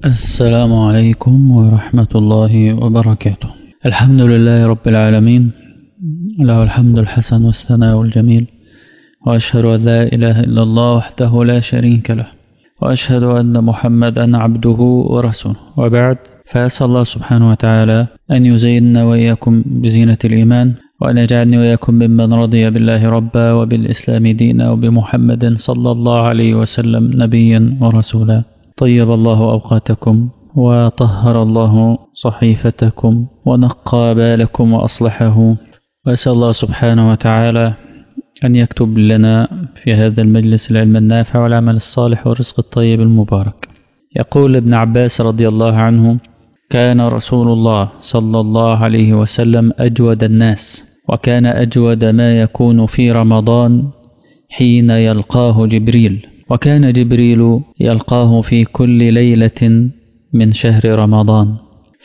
السلام عليكم ورحمة الله وبركاته الحمد لله رب العالمين له الحمد الحسن والثناء الجميل وأشهد أن لا إله إلا الله وحده لا شريك له وأشهد أن محمدا عبده ورسوله وبعد فأسأل الله سبحانه وتعالى أن يزيننا وإياكم بزينة الإيمان وأن يجعلني وإياكم ممن رضي بالله ربا وبالإسلام دينا وبمحمد صلى الله عليه وسلم نبيا ورسولا طيب الله أوقاتكم وطهر الله صحيفتكم ونقى بالكم وأصلحه وأسأل الله سبحانه وتعالى أن يكتب لنا في هذا المجلس العلم النافع والعمل الصالح والرزق الطيب المبارك يقول ابن عباس رضي الله عنه كان رسول الله صلى الله عليه وسلم أجود الناس وكان أجود ما يكون في رمضان حين يلقاه جبريل وكان جبريل يلقاه في كل ليلة من شهر رمضان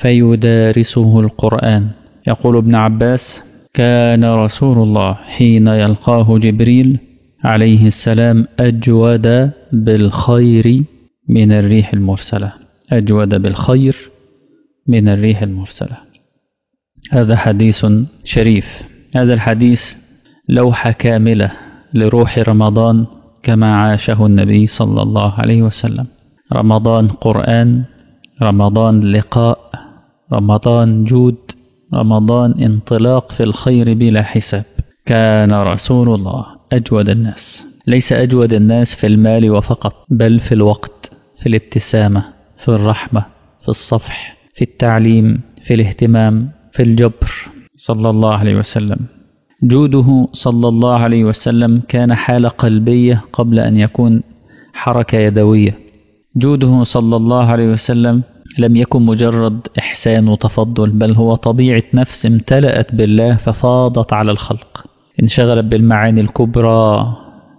فيدارسه القرآن يقول ابن عباس كان رسول الله حين يلقاه جبريل عليه السلام أجود بالخير من الريح المرسلة أجود بالخير من الريح المرسلة هذا حديث شريف هذا الحديث لوحة كاملة لروح رمضان كما عاشه النبي صلى الله عليه وسلم رمضان قرآن رمضان لقاء رمضان جود رمضان انطلاق في الخير بلا حساب كان رسول الله أجود الناس ليس أجود الناس في المال وفقط بل في الوقت في الابتسامة في الرحمة في الصفح في التعليم في الاهتمام في الجبر صلى الله عليه وسلم جوده صلى الله عليه وسلم كان حالة قلبية قبل أن يكون حركة يدوية جوده صلى الله عليه وسلم لم يكن مجرد إحسان وتفضل بل هو طبيعة نفس امتلأت بالله ففاضت على الخلق انشغلت بالمعاني الكبرى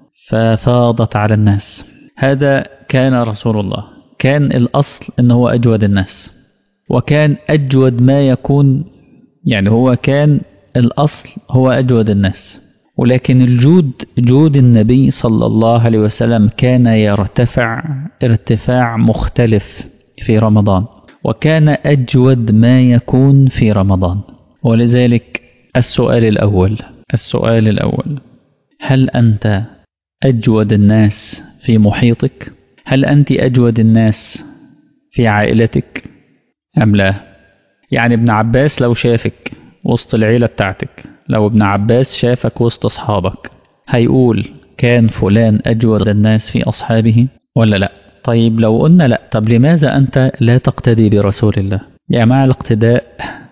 ففاضت على الناس هذا كان رسول الله كان الأصل أنه هو أجود الناس وكان أجود ما يكون يعني هو كان الأصل هو أجود الناس ولكن الجود جود النبي صلى الله عليه وسلم كان يرتفع ارتفاع مختلف في رمضان وكان أجود ما يكون في رمضان ولذلك السؤال الأول السؤال الأول هل أنت أجود الناس في محيطك؟ هل أنت أجود الناس في عائلتك أم لا؟ يعني ابن عباس لو شافك وسط العيلة بتاعتك لو ابن عباس شافك وسط أصحابك هيقول كان فلان أجود الناس في أصحابه ولا لا طيب لو قلنا لا طب لماذا أنت لا تقتدي برسول الله يا جماعة الاقتداء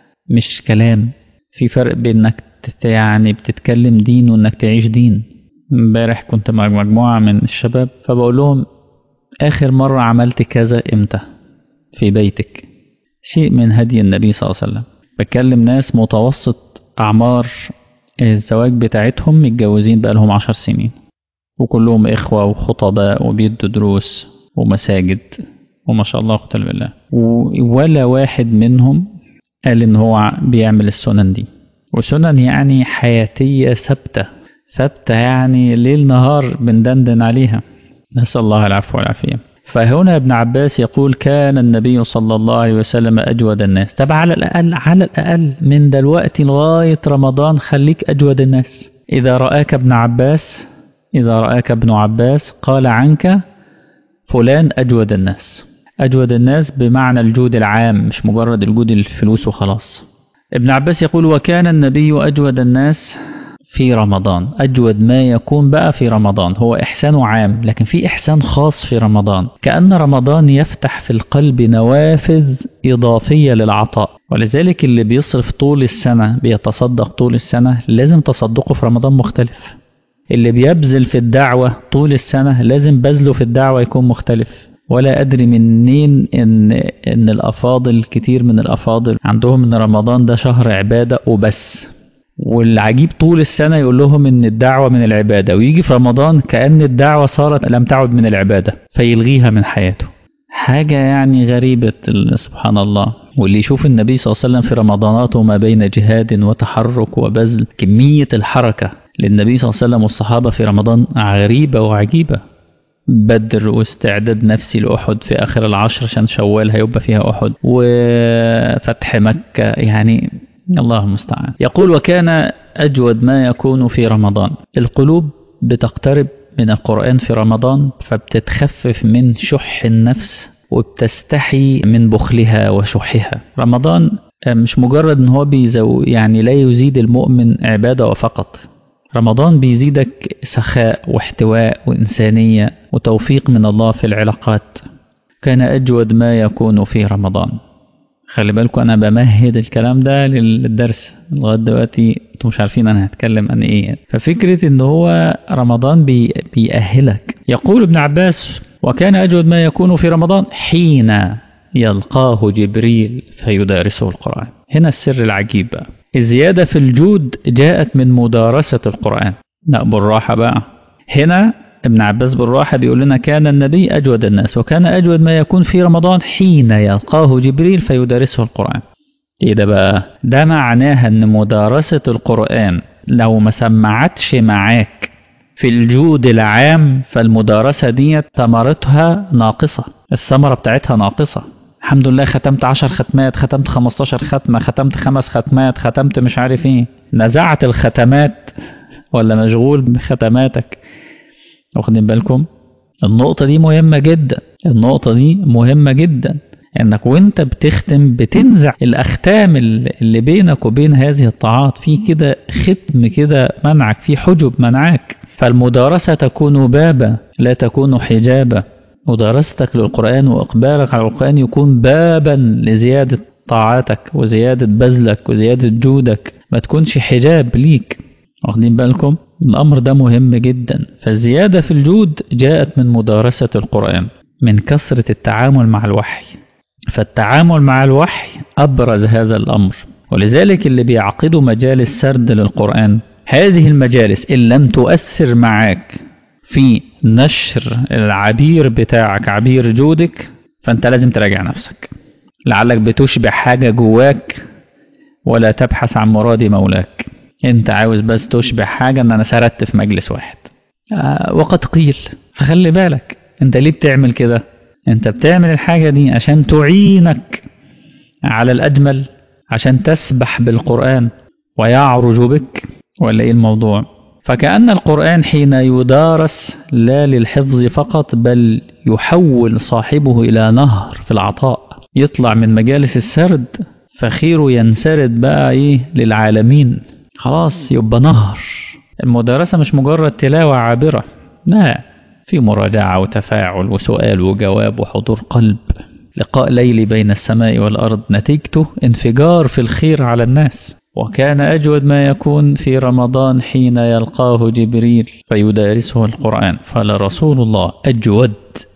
مش كلام في فرق بين انك يعني بتتكلم دين وانك تعيش دين امبارح كنت مع مجموعة من الشباب فبقول لهم آخر مرة عملت كذا امتى في بيتك شيء من هدي النبي صلى الله عليه وسلم بكلم ناس متوسط أعمار الزواج بتاعتهم متجوزين بقالهم عشر سنين وكلهم إخوة وخطباء وبيدوا دروس ومساجد وما شاء الله قتل بالله ولا واحد منهم قال إن هو بيعمل السنن دي وسنن يعني حياتية ثابتة ثابتة يعني ليل نهار بندندن عليها نسأل الله العفو والعافية فهنا ابن عباس يقول كان النبي صلى الله عليه وسلم أجود الناس طب على الأقل على الأقل من دلوقتي لغاية رمضان خليك أجود الناس إذا رآك ابن عباس إذا رآك ابن عباس قال عنك فلان أجود الناس أجود الناس بمعنى الجود العام مش مجرد الجود الفلوس وخلاص ابن عباس يقول وكان النبي أجود الناس في رمضان أجود ما يكون بقى في رمضان هو إحسان عام لكن في إحسان خاص في رمضان كأن رمضان يفتح في القلب نوافذ إضافية للعطاء ولذلك اللي بيصرف طول السنة بيتصدق طول السنة لازم تصدقه في رمضان مختلف اللي بيبذل في الدعوة طول السنة لازم بذله في الدعوة يكون مختلف ولا أدري منين إن, إن الأفاضل كتير من الأفاضل عندهم إن رمضان ده شهر عبادة وبس والعجيب طول السنة يقول لهم إن الدعوة من العبادة ويجي في رمضان كأن الدعوة صارت لم تعد من العبادة فيلغيها من حياته حاجة يعني غريبة سبحان الله واللي يشوف النبي صلى الله عليه وسلم في رمضاناته ما بين جهاد وتحرك وبذل كمية الحركة للنبي صلى الله عليه وسلم والصحابة في رمضان غريبة وعجيبة بدر واستعداد نفسي لأحد في آخر العشر عشان شوال هيبقى فيها أحد وفتح مكة يعني الله المستعان يقول وكان أجود ما يكون في رمضان القلوب بتقترب من القرآن في رمضان فبتتخفف من شح النفس وبتستحي من بخلها وشحها رمضان مش مجرد ان هو بيزو يعني لا يزيد المؤمن عبادة وفقط رمضان بيزيدك سخاء واحتواء وإنسانية وتوفيق من الله في العلاقات كان أجود ما يكون في رمضان خلي بالكم أنا بمهد الكلام ده للدرس لغاية دلوقتي انتوا مش عارفين أنا هتكلم عن إيه ففكرة إن هو رمضان بي بيأهلك يقول ابن عباس وكان أجود ما يكون في رمضان حين يلقاه جبريل فيدارسه القرآن هنا السر العجيب بقى الزيادة في الجود جاءت من مدارسة القرآن لا بالراحة بقى هنا ابن عباس بالراحة بيقول لنا كان النبي أجود الناس وكان أجود ما يكون في رمضان حين يلقاه جبريل فيدارسه القرآن إيه ده بقى ده معناها أن مدارسة القرآن لو ما سمعتش معاك في الجود العام فالمدارسة دي ثمرتها ناقصة الثمرة بتاعتها ناقصة الحمد لله ختمت عشر ختمات ختمت خمستاشر ختمة ختمت خمس ختمات ختمت مش عارف ايه نزعت الختمات ولا مشغول بختماتك واخدين بالكم النقطة دي مهمة جدا النقطة دي مهمة جدا انك وانت بتختم بتنزع الاختام اللي بينك وبين هذه الطاعات في كده ختم كده منعك في حجب منعك فالمدارسة تكون بابا لا تكون حجابا مدارستك للقرآن وإقبالك على القرآن يكون بابا لزيادة طاعاتك وزيادة بذلك وزيادة جودك ما تكونش حجاب ليك واخدين بالكم الأمر ده مهم جدا فالزيادة في الجود جاءت من مدارسة القرآن من كثرة التعامل مع الوحي فالتعامل مع الوحي أبرز هذا الأمر ولذلك اللي بيعقدوا مجالس سرد للقرآن هذه المجالس إن لم تؤثر معاك في نشر العبير بتاعك عبير جودك فأنت لازم تراجع نفسك لعلك بتشبع حاجة جواك ولا تبحث عن مراد مولاك انت عاوز بس تشبع حاجة ان انا سردت في مجلس واحد آه وقد قيل فخلي بالك انت ليه بتعمل كده انت بتعمل الحاجة دي عشان تعينك على الأجمل عشان تسبح بالقرآن ويعرج بك ولا ايه الموضوع فكأن القرآن حين يدارس لا للحفظ فقط بل يحول صاحبه إلى نهر في العطاء يطلع من مجالس السرد فخيره ينسرد بقى ايه للعالمين خلاص يبقى نهر المدارسة مش مجرد تلاوة عابرة لا في مراجعة وتفاعل وسؤال وجواب وحضور قلب لقاء ليلي بين السماء والأرض نتيجته انفجار في الخير على الناس وكان أجود ما يكون في رمضان حين يلقاه جبريل فيدارسه القرآن قال رسول الله أجود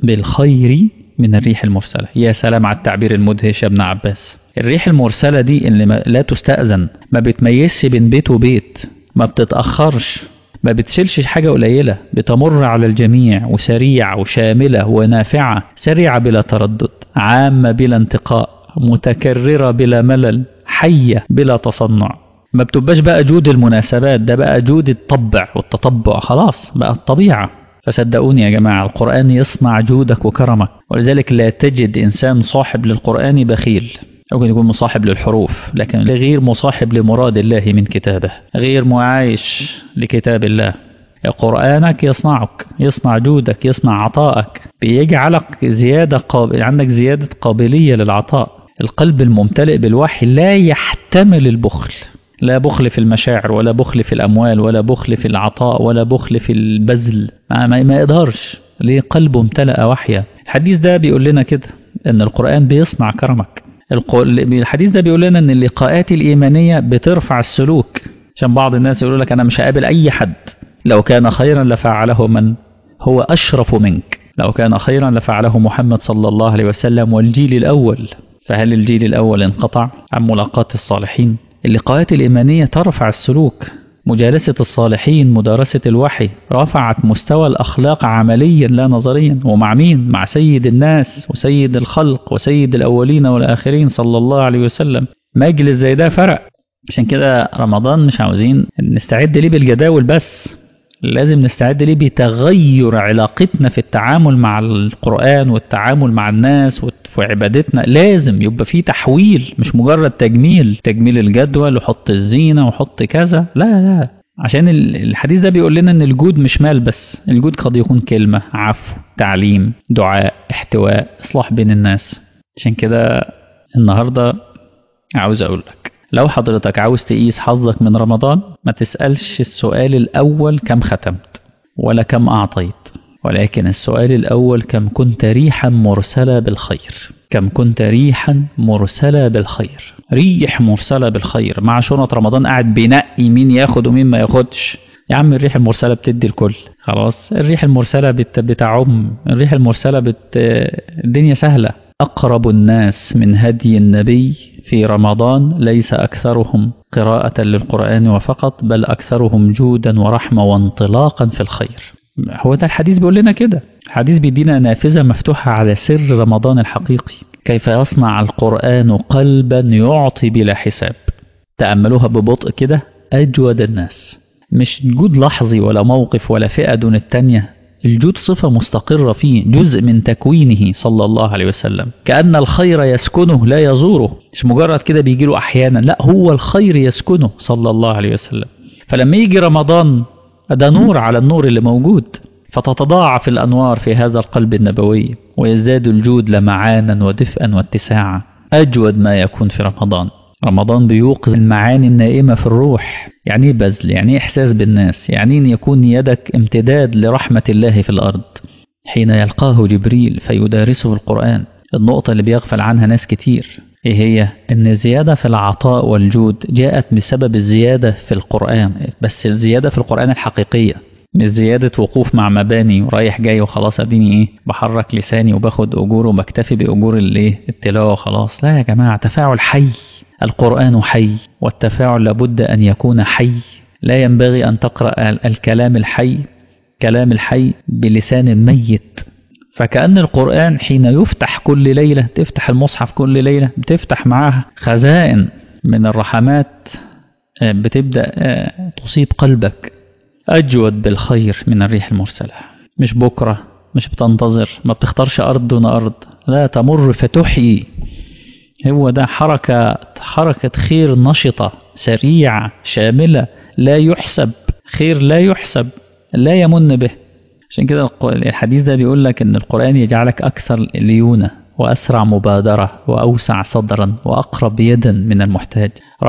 بالخير من الريح المرسلة يا سلام على التعبير المدهش يا ابن عباس الريح المرسلة دي اللي لا تستأذن ما بتميزش بين بيت وبيت ما بتتأخرش ما بتشيلش حاجة قليلة بتمر على الجميع وسريعة وشاملة ونافعة سريعة بلا تردد عامة بلا انتقاء متكررة بلا ملل حية بلا تصنع ما بتبقاش بقى جود المناسبات ده بقى جود الطبع والتطبع خلاص بقى الطبيعة فصدقوني يا جماعة القرآن يصنع جودك وكرمك ولذلك لا تجد إنسان صاحب للقرآن بخيل ممكن يكون مصاحب للحروف لكن غير مصاحب لمراد الله من كتابه غير معايش لكتاب الله قرآنك يصنعك يصنع جودك يصنع عطائك بيجعلك زيادة قاب... عندك زيادة قابلية للعطاء القلب الممتلئ بالوحي لا يحتمل البخل لا بخل في المشاعر ولا بخل في الأموال ولا بخل في العطاء ولا بخل في البذل ما, ما, ما يقدرش ليه قلبه امتلأ وحيا الحديث ده بيقول لنا كده ان القرآن بيصنع كرمك الحديث ده بيقول لنا ان اللقاءات الإيمانية بترفع السلوك عشان بعض الناس يقولوا لك أنا مش هقابل أي حد لو كان خيرا لفعله من هو أشرف منك لو كان خيرا لفعله محمد صلى الله عليه وسلم والجيل الأول فهل الجيل الأول انقطع عن ملاقاة الصالحين اللقاءات الإيمانية ترفع السلوك مجالسة الصالحين مدارسة الوحي رفعت مستوى الأخلاق عمليا لا نظريا ومع مين؟ مع سيد الناس وسيد الخلق وسيد الأولين والآخرين صلى الله عليه وسلم مجلس زي ده فرق عشان كده رمضان مش عاوزين نستعد ليه بالجداول بس لازم نستعد ليه بتغير علاقتنا في التعامل مع القرآن والتعامل مع الناس وفي عبادتنا لازم يبقى في تحويل مش مجرد تجميل تجميل الجدول وحط الزينة وحط كذا لا لا عشان الحديث ده بيقول لنا ان الجود مش مال بس الجود قد يكون كلمة عفو تعليم دعاء احتواء اصلاح بين الناس عشان كده النهاردة عاوز اقول لك لو حضرتك عاوز تقيس حظك من رمضان ما تسألش السؤال الأول كم ختمت ولا كم أعطيت ولكن السؤال الأول كم كنت ريحا مرسلة بالخير كم كنت ريحا مرسلة بالخير ريح مرسلة بالخير مع شنط رمضان قاعد بينقي مين ياخد ومين ما ياخدش يا عم الريح المرسلة بتدي الكل خلاص الريح المرسلة بت... بتعم الريح المرسلة بت... الدنيا سهلة أقرب الناس من هدي النبي في رمضان ليس أكثرهم قراءة للقرآن وفقط بل أكثرهم جودا ورحمة وانطلاقا في الخير هو ده الحديث بيقول لنا كده الحديث بيدينا نافذة مفتوحة على سر رمضان الحقيقي كيف يصنع القرآن قلبا يعطي بلا حساب تأملوها ببطء كده أجود الناس مش جود لحظي ولا موقف ولا فئة دون التانية الجود صفة مستقرة فيه جزء من تكوينه صلى الله عليه وسلم كأن الخير يسكنه لا يزوره مش مجرد كده بيجي له أحيانا لا هو الخير يسكنه صلى الله عليه وسلم فلما يجي رمضان ده نور على النور اللي موجود فتتضاعف الأنوار في هذا القلب النبوي ويزداد الجود لمعانا ودفئا واتساعا أجود ما يكون في رمضان رمضان بيوقظ المعاني النائمة في الروح يعني ايه بذل يعني ايه إحساس بالناس يعني ان يكون يدك امتداد لرحمة الله في الأرض حين يلقاه جبريل فيدارسه القرآن النقطة اللي بيغفل عنها ناس كتير ايه هي ان الزيادة في العطاء والجود جاءت بسبب الزيادة في القرآن بس الزيادة في القرآن الحقيقية مش زيادة وقوف مع مباني ورايح جاي وخلاص اديني ايه بحرك لساني وباخد اجور وبكتفي باجور الايه التلاوة وخلاص لا يا جماعة تفاعل حي القرآن حي والتفاعل لابد أن يكون حي لا ينبغي أن تقرأ الكلام الحي كلام الحي بلسان ميت فكأن القرآن حين يفتح كل ليلة تفتح المصحف كل ليلة بتفتح معاه خزائن من الرحمات بتبدأ تصيب قلبك أجود بالخير من الريح المرسلة مش بكرة مش بتنتظر ما بتختارش أرض دون أرض لا تمر فتحيي هو ده حركة حركة خير نشطة سريعة شاملة لا يحسب خير لا يحسب لا يمن به عشان كده الحديث ده بيقول لك ان القرآن يجعلك أكثر ليونة وأسرع مبادرة وأوسع صدرا وأقرب يدا من المحتاج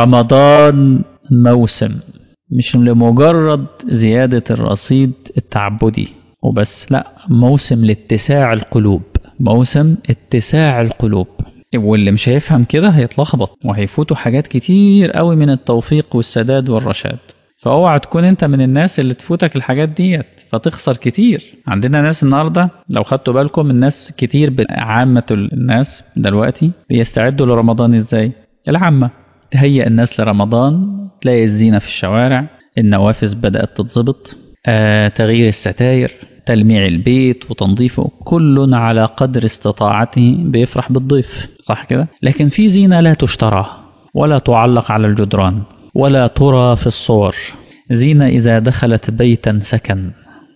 رمضان موسم مش لمجرد زيادة الرصيد التعبدي وبس لا موسم لاتساع القلوب موسم اتساع القلوب واللي مش هيفهم كده هيتلخبط وهيفوتوا حاجات كتير قوي من التوفيق والسداد والرشاد فاوعى تكون انت من الناس اللي تفوتك الحاجات ديت فتخسر كتير عندنا ناس النهارده لو خدتوا بالكم الناس كتير عامة الناس دلوقتي بيستعدوا لرمضان ازاي العامة تهيئ الناس لرمضان تلاقي الزينة في الشوارع النوافذ بدأت تتظبط آه تغيير الستاير تلميع البيت وتنظيفه كل على قدر استطاعته بيفرح بالضيف صح كده لكن في زينة لا تشترى ولا تعلق على الجدران ولا ترى في الصور زينة إذا دخلت بيتا سكن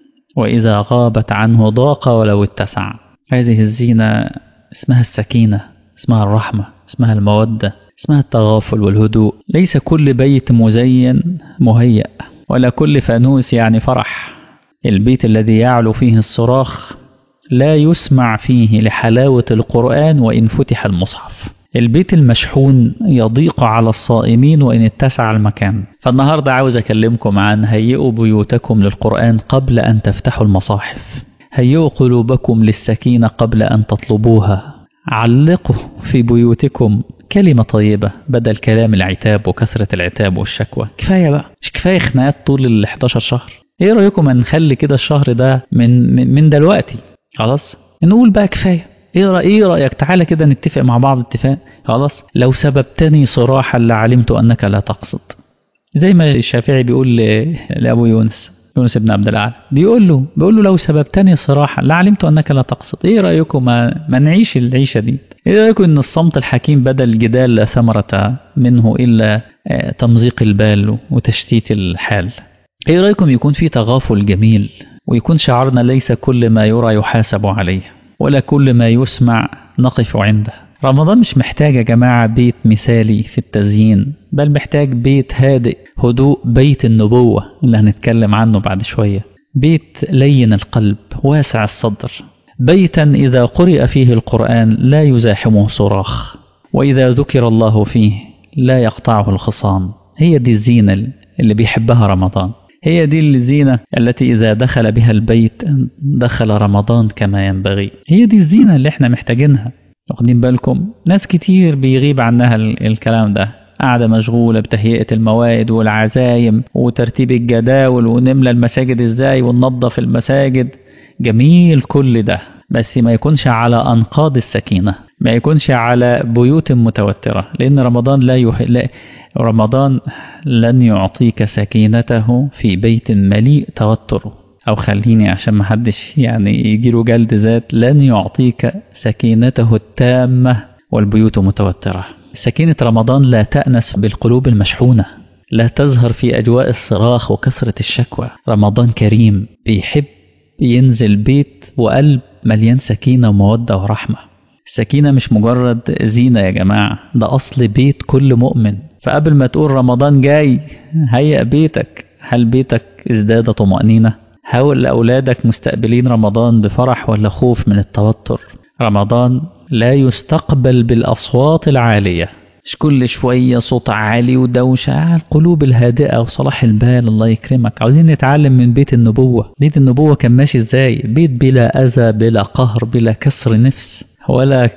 وإذا غابت عنه ضاق ولو اتسع هذه الزينة اسمها السكينة اسمها الرحمة اسمها المودة اسمها التغافل والهدوء ليس كل بيت مزين مهيأ ولا كل فانوس يعني فرح البيت الذي يعلو فيه الصراخ لا يسمع فيه لحلاوة القرآن وإن فتح المصحف البيت المشحون يضيق على الصائمين وإن اتسع المكان فالنهاردة عاوز أكلمكم عن هيئوا بيوتكم للقرآن قبل أن تفتحوا المصاحف هيئوا قلوبكم للسكينة قبل أن تطلبوها علقوا في بيوتكم كلمة طيبة بدل كلام العتاب وكثرة العتاب والشكوى كفاية بقى مش كفاية خناقات طول ال 11 شهر ايه رأيكم نخلي كده الشهر ده من من, من دلوقتي خلاص نقول بقى كفاية ايه رأي ايه رأيك تعالى كده نتفق مع بعض اتفاق خلاص لو سببتني صراحا لعلمت انك لا تقصد زي ما الشافعي بيقول لابو يونس يونس بن عبد الاعلى بيقول له بيقول له لو سببتني صراحا لعلمت انك لا تقصد ايه رايكم ما, ما نعيش العيشه دي ايه رايكم ان الصمت الحكيم بدل الجدال لا ثمره منه الا تمزيق البال وتشتيت الحال ايه رأيكم يكون في تغافل جميل ويكون شعارنا ليس كل ما يرى يحاسب عليه ولا كل ما يسمع نقف عنده رمضان مش محتاج يا جماعة بيت مثالي في التزيين بل محتاج بيت هادئ هدوء بيت النبوة اللي هنتكلم عنه بعد شوية بيت لين القلب واسع الصدر بيتا إذا قرئ فيه القرآن لا يزاحمه صراخ وإذا ذكر الله فيه لا يقطعه الخصام هي دي الزينة اللي بيحبها رمضان هي دي الزينة التي إذا دخل بها البيت دخل رمضان كما ينبغي هي دي الزينة اللي احنا محتاجينها واخدين بالكم ناس كتير بيغيب عنها الكلام ده قاعدة مشغولة بتهيئة الموائد والعزايم وترتيب الجداول ونملى المساجد ازاي وننظف المساجد جميل كل ده بس ما يكونش على أنقاض السكينة ما يكونش على بيوت متوترة لأن رمضان لا, يح... لا رمضان لن يعطيك سكينته في بيت مليء توتر أو خليني عشان ما حدش يعني يجيله جلد ذات لن يعطيك سكينته التامة والبيوت متوترة سكينة رمضان لا تأنس بالقلوب المشحونة لا تظهر في أجواء الصراخ وكثرة الشكوى رمضان كريم بيحب ينزل بيت وقلب مليان سكينة ومودة ورحمة السكينة مش مجرد زينة يا جماعة ده أصل بيت كل مؤمن فقبل ما تقول رمضان جاي هيئ بيتك هل بيتك ازداد طمأنينة هل أولادك مستقبلين رمضان بفرح ولا خوف من التوتر رمضان لا يستقبل بالأصوات العالية مش كل شوية صوت عالي ودوشة القلوب الهادئة وصلاح البال الله يكرمك عاوزين نتعلم من بيت النبوة بيت النبوة كان ماشي ازاي بيت بلا أذى بلا قهر بلا كسر نفس ولا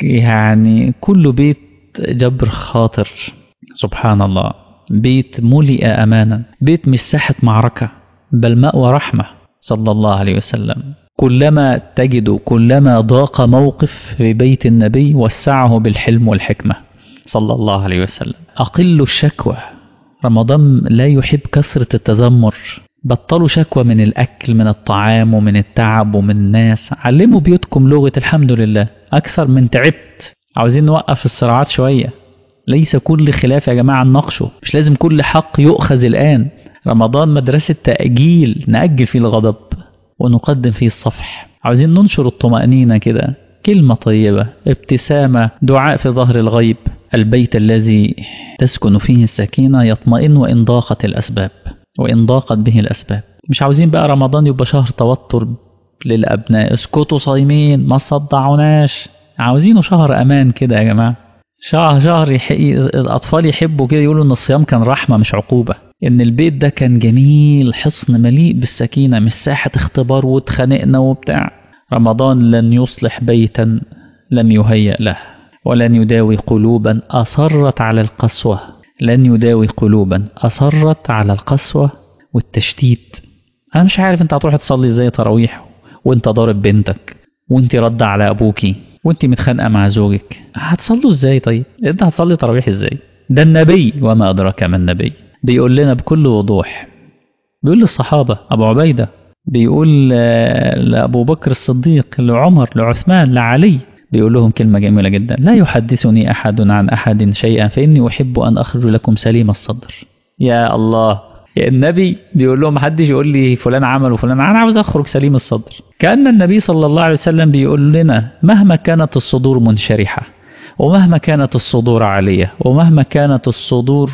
يعني كل بيت جبر خاطر سبحان الله بيت ملئ أمانا بيت مش ساحة معركة بل مأوى رحمة صلى الله عليه وسلم كلما تجد كلما ضاق موقف في بيت النبي وسعه بالحلم والحكمة صلى الله عليه وسلم أقل الشكوى رمضان لا يحب كثرة التذمر بطلوا شكوى من الأكل من الطعام ومن التعب ومن الناس علموا بيوتكم لغة الحمد لله أكثر من تعبت عاوزين نوقف الصراعات شوية ليس كل خلاف يا جماعة نناقشه مش لازم كل حق يؤخذ الآن رمضان مدرسة تأجيل نأجل فيه الغضب ونقدم فيه الصفح عاوزين ننشر الطمأنينة كده كلمة طيبة ابتسامة دعاء في ظهر الغيب البيت الذي تسكن فيه السكينة يطمئن وإن ضاقت الأسباب وإن ضاقت به الأسباب مش عاوزين بقى رمضان يبقى شهر توتر للأبناء اسكتوا صايمين ما تصدعوناش عاوزينه شهر أمان كده يا جماعة شهر شهر يح... الأطفال يحبوا كده يقولوا إن الصيام كان رحمة مش عقوبة إن البيت ده كان جميل حصن مليء بالسكينة مش ساحة اختبار واتخانقنا وبتاع رمضان لن يصلح بيتا لم يهيأ له ولن يداوي قلوبا أصرت على القسوة لن يداوي قلوبا أصرت على القسوة والتشتيت أنا مش عارف أنت هتروح تصلي ازاي تراويح وأنت ضارب بنتك وأنت رد على أبوكي وأنت متخانقة مع زوجك هتصلوا ازاي طيب؟ أنت هتصلي تراويح ازاي؟ ده النبي وما أدراك ما النبي بيقول لنا بكل وضوح بيقول للصحابة أبو عبيدة بيقول لأبو بكر الصديق لعمر لعثمان لعلي بيقول لهم كلمة جميلة جدا لا يحدثني أحد عن أحد شيئا فإني أحب أن أخرج لكم سليم الصدر يا الله يا النبي بيقول لهم محدش يقول لي فلان عمل وفلان أنا عاوز أخرج سليم الصدر كأن النبي صلى الله عليه وسلم بيقول لنا مهما كانت الصدور منشرحة ومهما كانت الصدور عالية ومهما كانت الصدور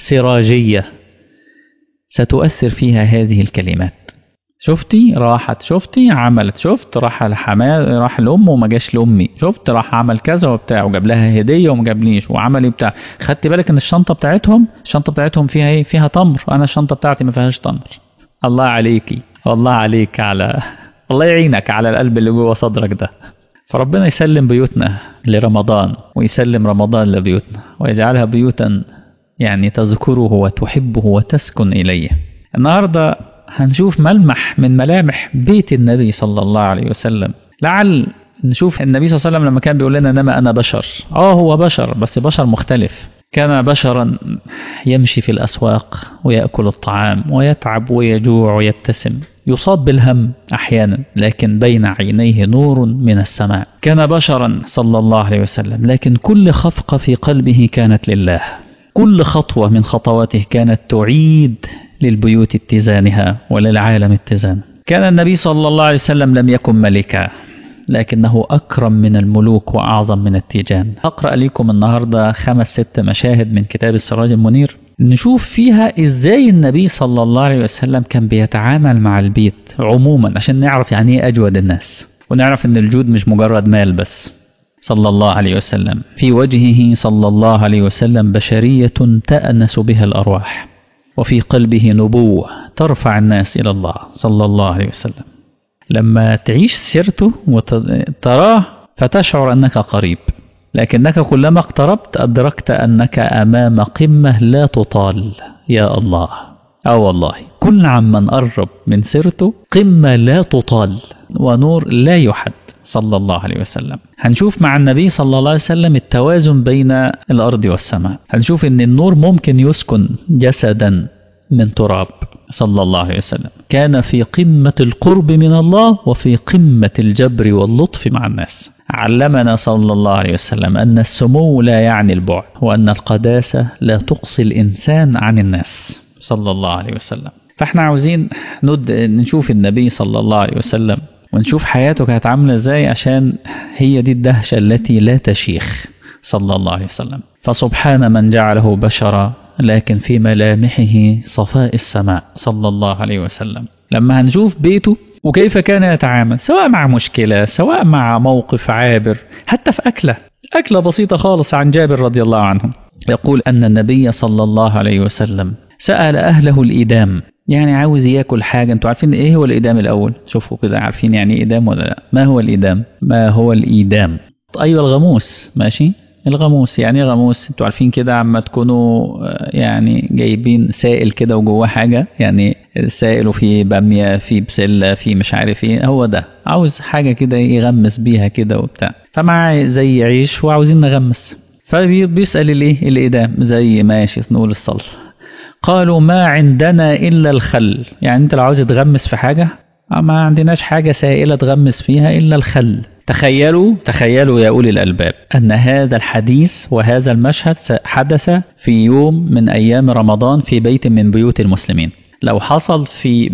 سراجية ستؤثر فيها هذه الكلمات شفتي راحت شفتي عملت شفت راح الحماه راح لامه وما جاش لامي شفت راح عمل كذا وبتاع وجاب لها هديه وما جابليش وعمل ايه بتاع خدت بالك ان الشنطه بتاعتهم الشنطه بتاعتهم فيها ايه فيها تمر انا الشنطه بتاعتي ما فيهاش تمر الله عليكي والله عليك على الله يعينك على القلب اللي جوه صدرك ده فربنا يسلم بيوتنا لرمضان ويسلم رمضان لبيوتنا ويجعلها بيوتا يعني تذكره وتحبه وتسكن إليه النهاردة هنشوف ملمح من ملامح بيت النبي صلى الله عليه وسلم لعل نشوف النبي صلى الله عليه وسلم لما كان بيقول لنا انما انا بشر اه هو بشر بس بشر مختلف كان بشرا يمشي في الاسواق وياكل الطعام ويتعب ويجوع ويبتسم يصاب بالهم احيانا لكن بين عينيه نور من السماء كان بشرا صلى الله عليه وسلم لكن كل خفقه في قلبه كانت لله كل خطوه من خطواته كانت تعيد للبيوت اتزانها وللعالم اتزان كان النبي صلى الله عليه وسلم لم يكن ملكا لكنه أكرم من الملوك وأعظم من التيجان أقرأ لكم النهاردة خمس ست مشاهد من كتاب السراج المنير نشوف فيها إزاي النبي صلى الله عليه وسلم كان بيتعامل مع البيت عموما عشان نعرف يعني إيه أجود الناس ونعرف أن الجود مش مجرد مال بس صلى الله عليه وسلم في وجهه صلى الله عليه وسلم بشرية تأنس بها الأرواح وفي قلبه نبوة ترفع الناس إلى الله صلى الله عليه وسلم لما تعيش سيرته وتراه فتشعر أنك قريب لكنك كلما اقتربت أدركت أنك أمام قمة لا تطال يا الله أو والله كل عمن قرب من سيرته قمة لا تطال ونور لا يحد صلى الله عليه وسلم هنشوف مع النبي صلى الله عليه وسلم التوازن بين الأرض والسماء هنشوف أن النور ممكن يسكن جسدا من تراب صلى الله عليه وسلم كان في قمة القرب من الله وفي قمة الجبر واللطف مع الناس علمنا صلى الله عليه وسلم أن السمو لا يعني البعد وأن القداسة لا تقصي الإنسان عن الناس صلى الله عليه وسلم فاحنا عاوزين ند نشوف النبي صلى الله عليه وسلم ونشوف حياته كانت عاملة ازاي عشان هي دي الدهشة التي لا تشيخ صلى الله عليه وسلم فسبحان من جعله بشرا لكن في ملامحه صفاء السماء صلى الله عليه وسلم لما هنشوف بيته وكيف كان يتعامل سواء مع مشكلة سواء مع موقف عابر حتى في أكلة أكلة بسيطة خالص عن جابر رضي الله عنه يقول أن النبي صلى الله عليه وسلم سأل أهله الإدام يعني عاوز ياكل حاجة انتوا عارفين ايه هو الإدام الأول شوفوا كده عارفين يعني ايه إدام ولا لا ما هو الإدام ما هو الإيدام أيوة الغموس ماشي الغموس يعني ايه غموس انتوا عارفين كده عما تكونوا يعني جايبين سائل كده وجواه حاجة يعني سائل وفيه بامية فيه بسلة فيه مش عارف ايه هو ده عاوز حاجة كده يغمس بيها كده وبتاع فمع زي عيش وعاوزين نغمس فبيسأل الايه الإدام زي ماشي نقول الصلصة قالوا ما عندنا إلا الخل يعني أنت لو عاوز تغمس في حاجة ما عندناش حاجة سائلة تغمس فيها إلا الخل تخيلوا تخيلوا يا أولي الألباب أن هذا الحديث وهذا المشهد حدث في يوم من أيام رمضان في بيت من بيوت المسلمين لو حصل في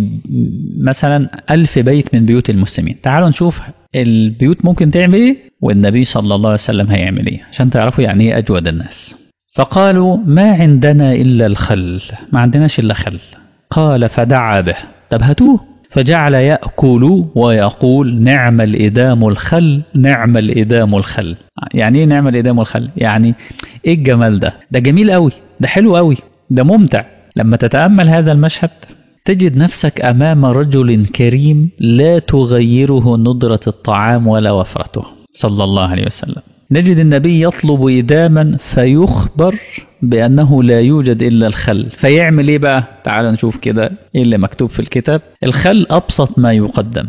مثلا ألف بيت من بيوت المسلمين تعالوا نشوف البيوت ممكن تعمل إيه والنبي صلى الله عليه وسلم هيعمل إيه عشان تعرفوا يعني إيه أجود الناس فقالوا ما عندنا إلا الخل ما عندناش إلا خل قال فدعا به طب هاتوه فجعل يأكل ويقول نعم الإدام الخل نعم الإدام الخل يعني إيه نعم الإدام الخل يعني إيه الجمال ده ده جميل قوي ده حلو قوي ده ممتع لما تتأمل هذا المشهد تجد نفسك أمام رجل كريم لا تغيره ندرة الطعام ولا وفرته صلى الله عليه وسلم نجد النبي يطلب إداما فيخبر بأنه لا يوجد إلا الخل فيعمل إيه بقى تعال نشوف كده إيه اللي مكتوب في الكتاب الخل أبسط ما يقدم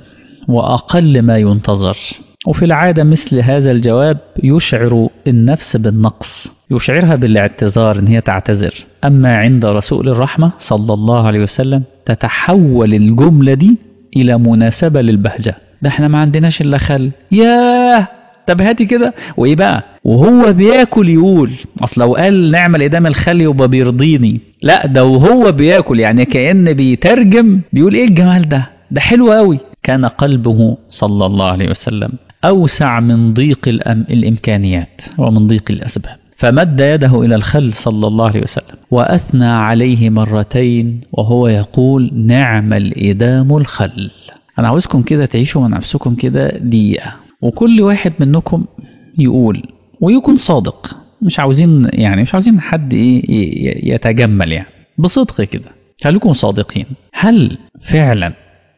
وأقل ما ينتظر وفي العادة مثل هذا الجواب يشعر النفس بالنقص يشعرها بالاعتذار ان هي تعتذر اما عند رسول الرحمة صلى الله عليه وسلم تتحول الجملة دي الى مناسبة للبهجة ده احنا ما عندناش الا خل ياه طب هاتي كده وايه بقى وهو بياكل يقول اصل لو قال نعمل ادام الخل يبقى بيرضيني لا ده وهو بياكل يعني كأن بيترجم بيقول ايه الجمال ده ده حلو قوي كان قلبه صلى الله عليه وسلم أوسع من ضيق الأم الإمكانيات ومن ضيق الأسباب فمد يده إلى الخل صلى الله عليه وسلم وأثنى عليه مرتين وهو يقول نعم الإدام الخل أنا عاوزكم كده تعيشوا مع نفسكم كده دقيقة وكل واحد منكم يقول ويكون صادق مش عاوزين يعني مش عاوزين حد ايه يتجمل يعني بصدق كده خليكم صادقين هل فعلا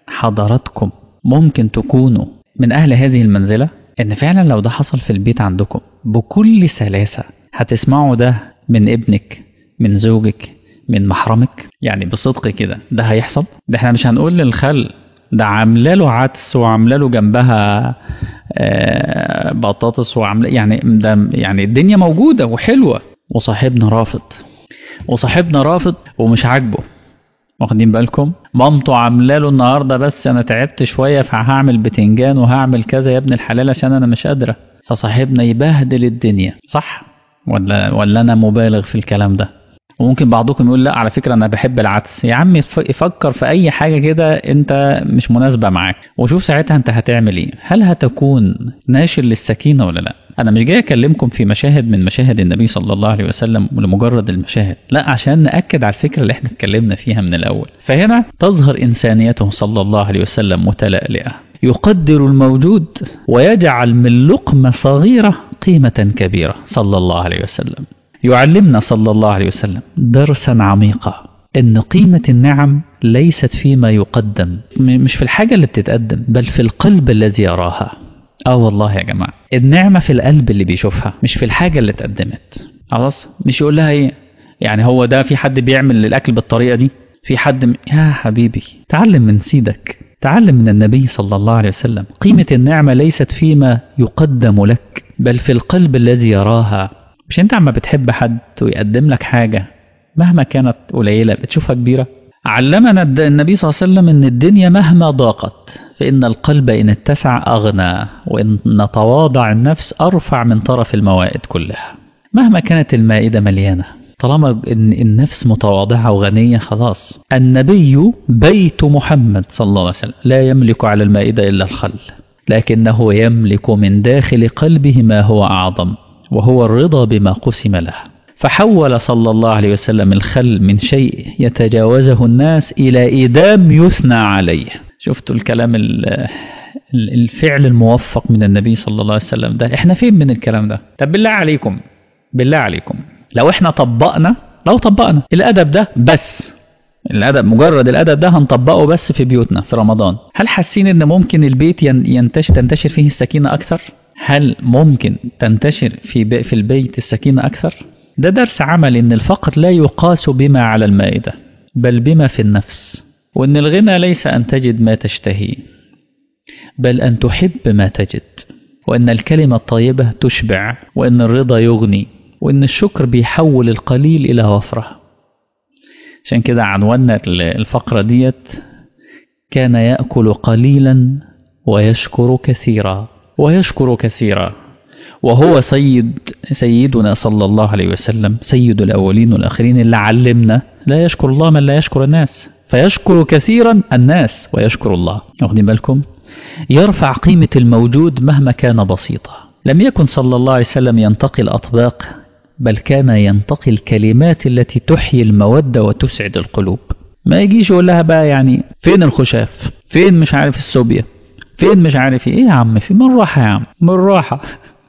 حضراتكم ممكن تكونوا من أهل هذه المنزلة إن فعلا لو ده حصل في البيت عندكم بكل سلاسة هتسمعوا ده من ابنك من زوجك من محرمك يعني بصدق كده ده هيحصل ده احنا مش هنقول للخل ده عامله له عدس وعامله له جنبها آه بطاطس وعامله يعني ده يعني الدنيا موجوده وحلوه وصاحبنا رافض وصاحبنا رافض ومش عاجبه واخدين بالكم مامته عامله له النهارده بس انا تعبت شويه فهعمل بتنجان وهعمل كذا يا ابن الحلال عشان انا مش قادره فصاحبنا يبهدل الدنيا صح ولا ولا انا مبالغ في الكلام ده وممكن بعضكم يقول لا على فكرة أنا بحب العدس يا عم يفكر في أي حاجة كده أنت مش مناسبة معاك وشوف ساعتها أنت هتعمل إيه هل هتكون ناشر للسكينة ولا لا أنا مش جاي أكلمكم في مشاهد من مشاهد النبي صلى الله عليه وسلم لمجرد المشاهد لا عشان نأكد على الفكرة اللي احنا اتكلمنا فيها من الأول فهنا تظهر إنسانيته صلى الله عليه وسلم متلألئة يقدر الموجود ويجعل من لقمة صغيرة قيمة كبيرة صلى الله عليه وسلم يعلمنا صلى الله عليه وسلم درسا عميقا ان قيمة النعم ليست فيما يقدم مش في الحاجة اللي بتتقدم بل في القلب الذي يراها اه والله يا جماعة النعمة في القلب اللي بيشوفها مش في الحاجة اللي اتقدمت خلاص مش يقول لها ايه يعني هو ده في حد بيعمل الاكل بالطريقة دي في حد م... يا حبيبي تعلم من سيدك تعلم من النبي صلى الله عليه وسلم قيمة النعمة ليست فيما يقدم لك بل في القلب الذي يراها مش انت عما بتحب حد ويقدم لك حاجة مهما كانت قليلة بتشوفها كبيرة علمنا النبي صلى الله عليه وسلم ان الدنيا مهما ضاقت فإن القلب إن اتسع أغنى وإن تواضع النفس أرفع من طرف الموائد كلها مهما كانت المائدة مليانة طالما إن النفس متواضعة وغنية خلاص النبي بيت محمد صلى الله عليه وسلم لا يملك على المائدة إلا الخل لكنه يملك من داخل قلبه ما هو أعظم وهو الرضا بما قسم له فحول صلى الله عليه وسلم الخل من شيء يتجاوزه الناس إلى إدام يثنى عليه شفتوا الكلام الفعل الموفق من النبي صلى الله عليه وسلم ده احنا فين من الكلام ده طب بالله عليكم بالله عليكم لو احنا طبقنا لو طبقنا الأدب ده بس الأدب مجرد الأدب ده هنطبقه بس في بيوتنا في رمضان هل حاسين ان ممكن البيت ينتشر تنتشر فيه السكينة أكثر هل ممكن تنتشر في في البيت السكينة أكثر ده درس عمل ان الفقر لا يقاس بما على المائدة بل بما في النفس وان الغنى ليس أن تجد ما تشتهي بل أن تحب ما تجد وأن الكلمة الطيبة تشبع وأن الرضا يغني وأن الشكر بيحول القليل إلى وفرة عشان كده عنونا الفقرة ديت كان يأكل قليلا ويشكر كثيرا ويشكر كثيرا وهو سيد سيدنا صلى الله عليه وسلم سيد الأولين والآخرين اللي علمنا لا يشكر الله من لا يشكر الناس فيشكر كثيرا الناس ويشكر الله واخدين بالكم يرفع قيمة الموجود مهما كان بسيطا لم يكن صلى الله عليه وسلم ينتقي الأطباق بل كان ينتقي الكلمات التي تحيي المودة وتسعد القلوب ما يجيش يقول لها بقى يعني فين الخشاف فين مش عارف السوبيا فين مش عارف ايه يا عم في من راحة يا عم من راحة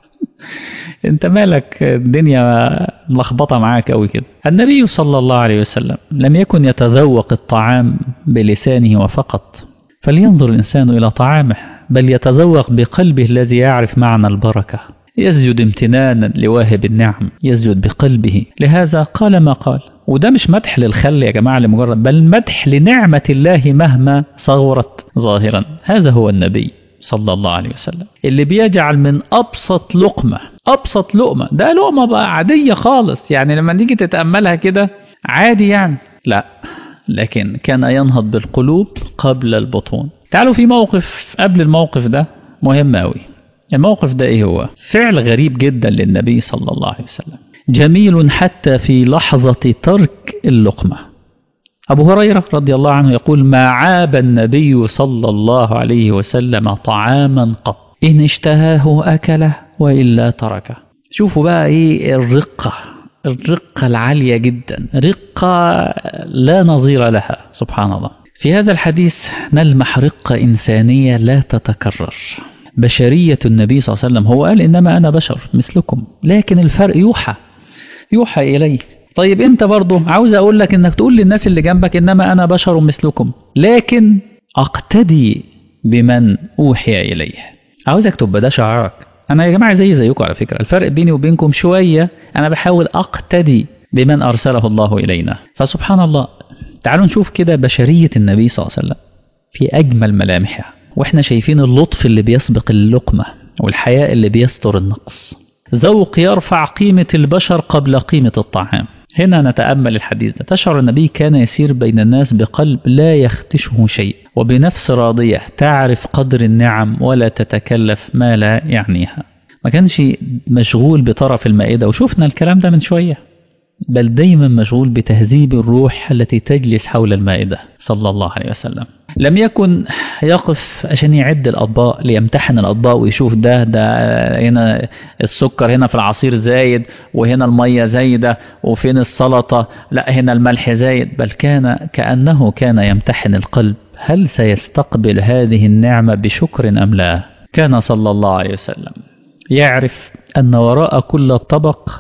انت مالك الدنيا ملخبطه معاك قوي كده النبي صلى الله عليه وسلم لم يكن يتذوق الطعام بلسانه وفقط فلينظر الانسان الى طعامه بل يتذوق بقلبه الذي يعرف معنى البركه يسجد امتنانا لواهب النعم يسجد بقلبه لهذا قال ما قال وده مش مدح للخل يا جماعة لمجرد بل مدح لنعمة الله مهما صغرت ظاهرا هذا هو النبي صلى الله عليه وسلم اللي بيجعل من أبسط لقمة أبسط لقمة ده لقمة بقى عادية خالص يعني لما نيجي تتأملها كده عادي يعني لا لكن كان ينهض بالقلوب قبل البطون تعالوا في موقف قبل الموقف ده مهم أوي الموقف ده ايه هو فعل غريب جدا للنبي صلى الله عليه وسلم جميل حتى في لحظة ترك اللقمة أبو هريرة رضي الله عنه يقول ما عاب النبي صلى الله عليه وسلم طعاما قط إن اشتهاه أكله وإلا تركه شوفوا بقى إيه الرقة الرقة العالية جدا رقة لا نظير لها سبحان الله في هذا الحديث نلمح رقة إنسانية لا تتكرر بشرية النبي صلى الله عليه وسلم هو قال إنما أنا بشر مثلكم لكن الفرق يوحى يوحى إليه طيب أنت برضه عاوز أقول لك إنك تقول للناس اللي جنبك إنما أنا بشر مثلكم لكن أقتدي بمن أوحي إليه عاوزك تبقى ده شعارك أنا يا جماعة زي زيكم على فكرة الفرق بيني وبينكم شوية أنا بحاول أقتدي بمن أرسله الله إلينا فسبحان الله تعالوا نشوف كده بشرية النبي صلى الله عليه وسلم في أجمل ملامحها واحنا شايفين اللطف اللي بيسبق اللقمة والحياء اللي بيستر النقص ذوق يرفع قيمة البشر قبل قيمة الطعام هنا نتأمل الحديث ده تشعر النبي كان يسير بين الناس بقلب لا يختشه شيء وبنفس راضية تعرف قدر النعم ولا تتكلف ما لا يعنيها ما كانش مشغول بطرف المائدة وشفنا الكلام ده من شوية بل دايما مشغول بتهذيب الروح التي تجلس حول المائدة صلى الله عليه وسلم لم يكن يقف عشان يعد الأطباق ليمتحن الأطباق ويشوف ده ده هنا السكر هنا في العصير زايد وهنا المية زايدة وفين السلطة لا هنا الملح زايد بل كان كأنه كان يمتحن القلب هل سيستقبل هذه النعمة بشكر أم لا كان صلى الله عليه وسلم يعرف أن وراء كل طبق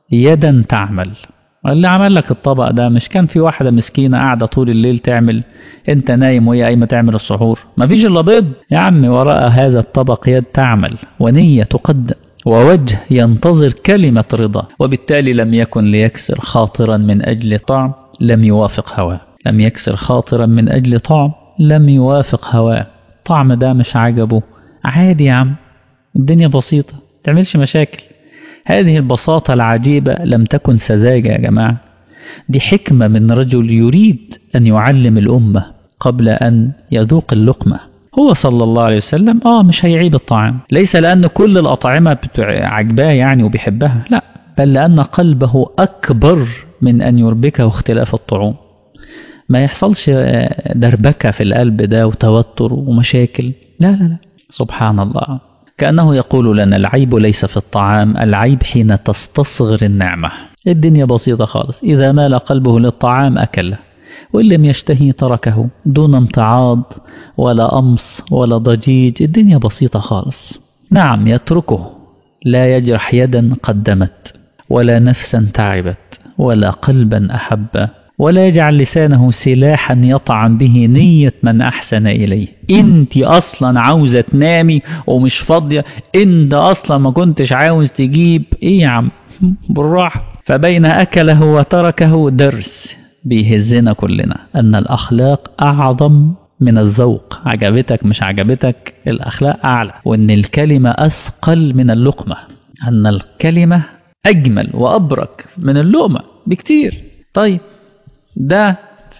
يدا تعمل اللي عمل لك الطبق ده مش كان في واحدة مسكينة قاعدة طول الليل تعمل انت نايم وهي قايمة تعمل السحور مفيش الا بيض يا عم وراء هذا الطبق يد تعمل ونية تقدم ووجه ينتظر كلمة رضا وبالتالي لم يكن ليكسر خاطرا من أجل طعم لم يوافق هواه لم يكسر خاطرا من أجل طعم لم يوافق هواه طعم ده مش عجبه عادي يا عم الدنيا بسيطة تعملش مشاكل هذه البساطة العجيبة لم تكن سذاجة يا جماعة دي حكمة من رجل يريد أن يعلم الأمة قبل أن يذوق اللقمة هو صلى الله عليه وسلم آه مش هيعيب الطعام ليس لأن كل الأطعمة عجباه يعني وبيحبها لا بل لأن قلبه أكبر من أن يربكه اختلاف الطعوم ما يحصلش دربكة في القلب ده وتوتر ومشاكل لا لا لا سبحان الله كأنه يقول لنا العيب ليس في الطعام العيب حين تستصغر النعمة الدنيا بسيطة خالص إذا مال قلبه للطعام أكله وإن لم يشتهي تركه دون امتعاض ولا أمص ولا ضجيج الدنيا بسيطة خالص نعم يتركه لا يجرح يدا قدمت ولا نفسا تعبت ولا قلبا أحب ولا يجعل لسانه سلاحا يطعن به نية من أحسن إليه انت أصلا عاوزة تنامي ومش فاضية انت أصلا ما كنتش عاوز تجيب ايه يا عم بالراحة فبين أكله وتركه درس بيهزنا كلنا أن الأخلاق أعظم من الذوق عجبتك مش عجبتك الأخلاق أعلى وأن الكلمة أثقل من اللقمة أن الكلمة أجمل وأبرك من اللقمة بكتير طيب ده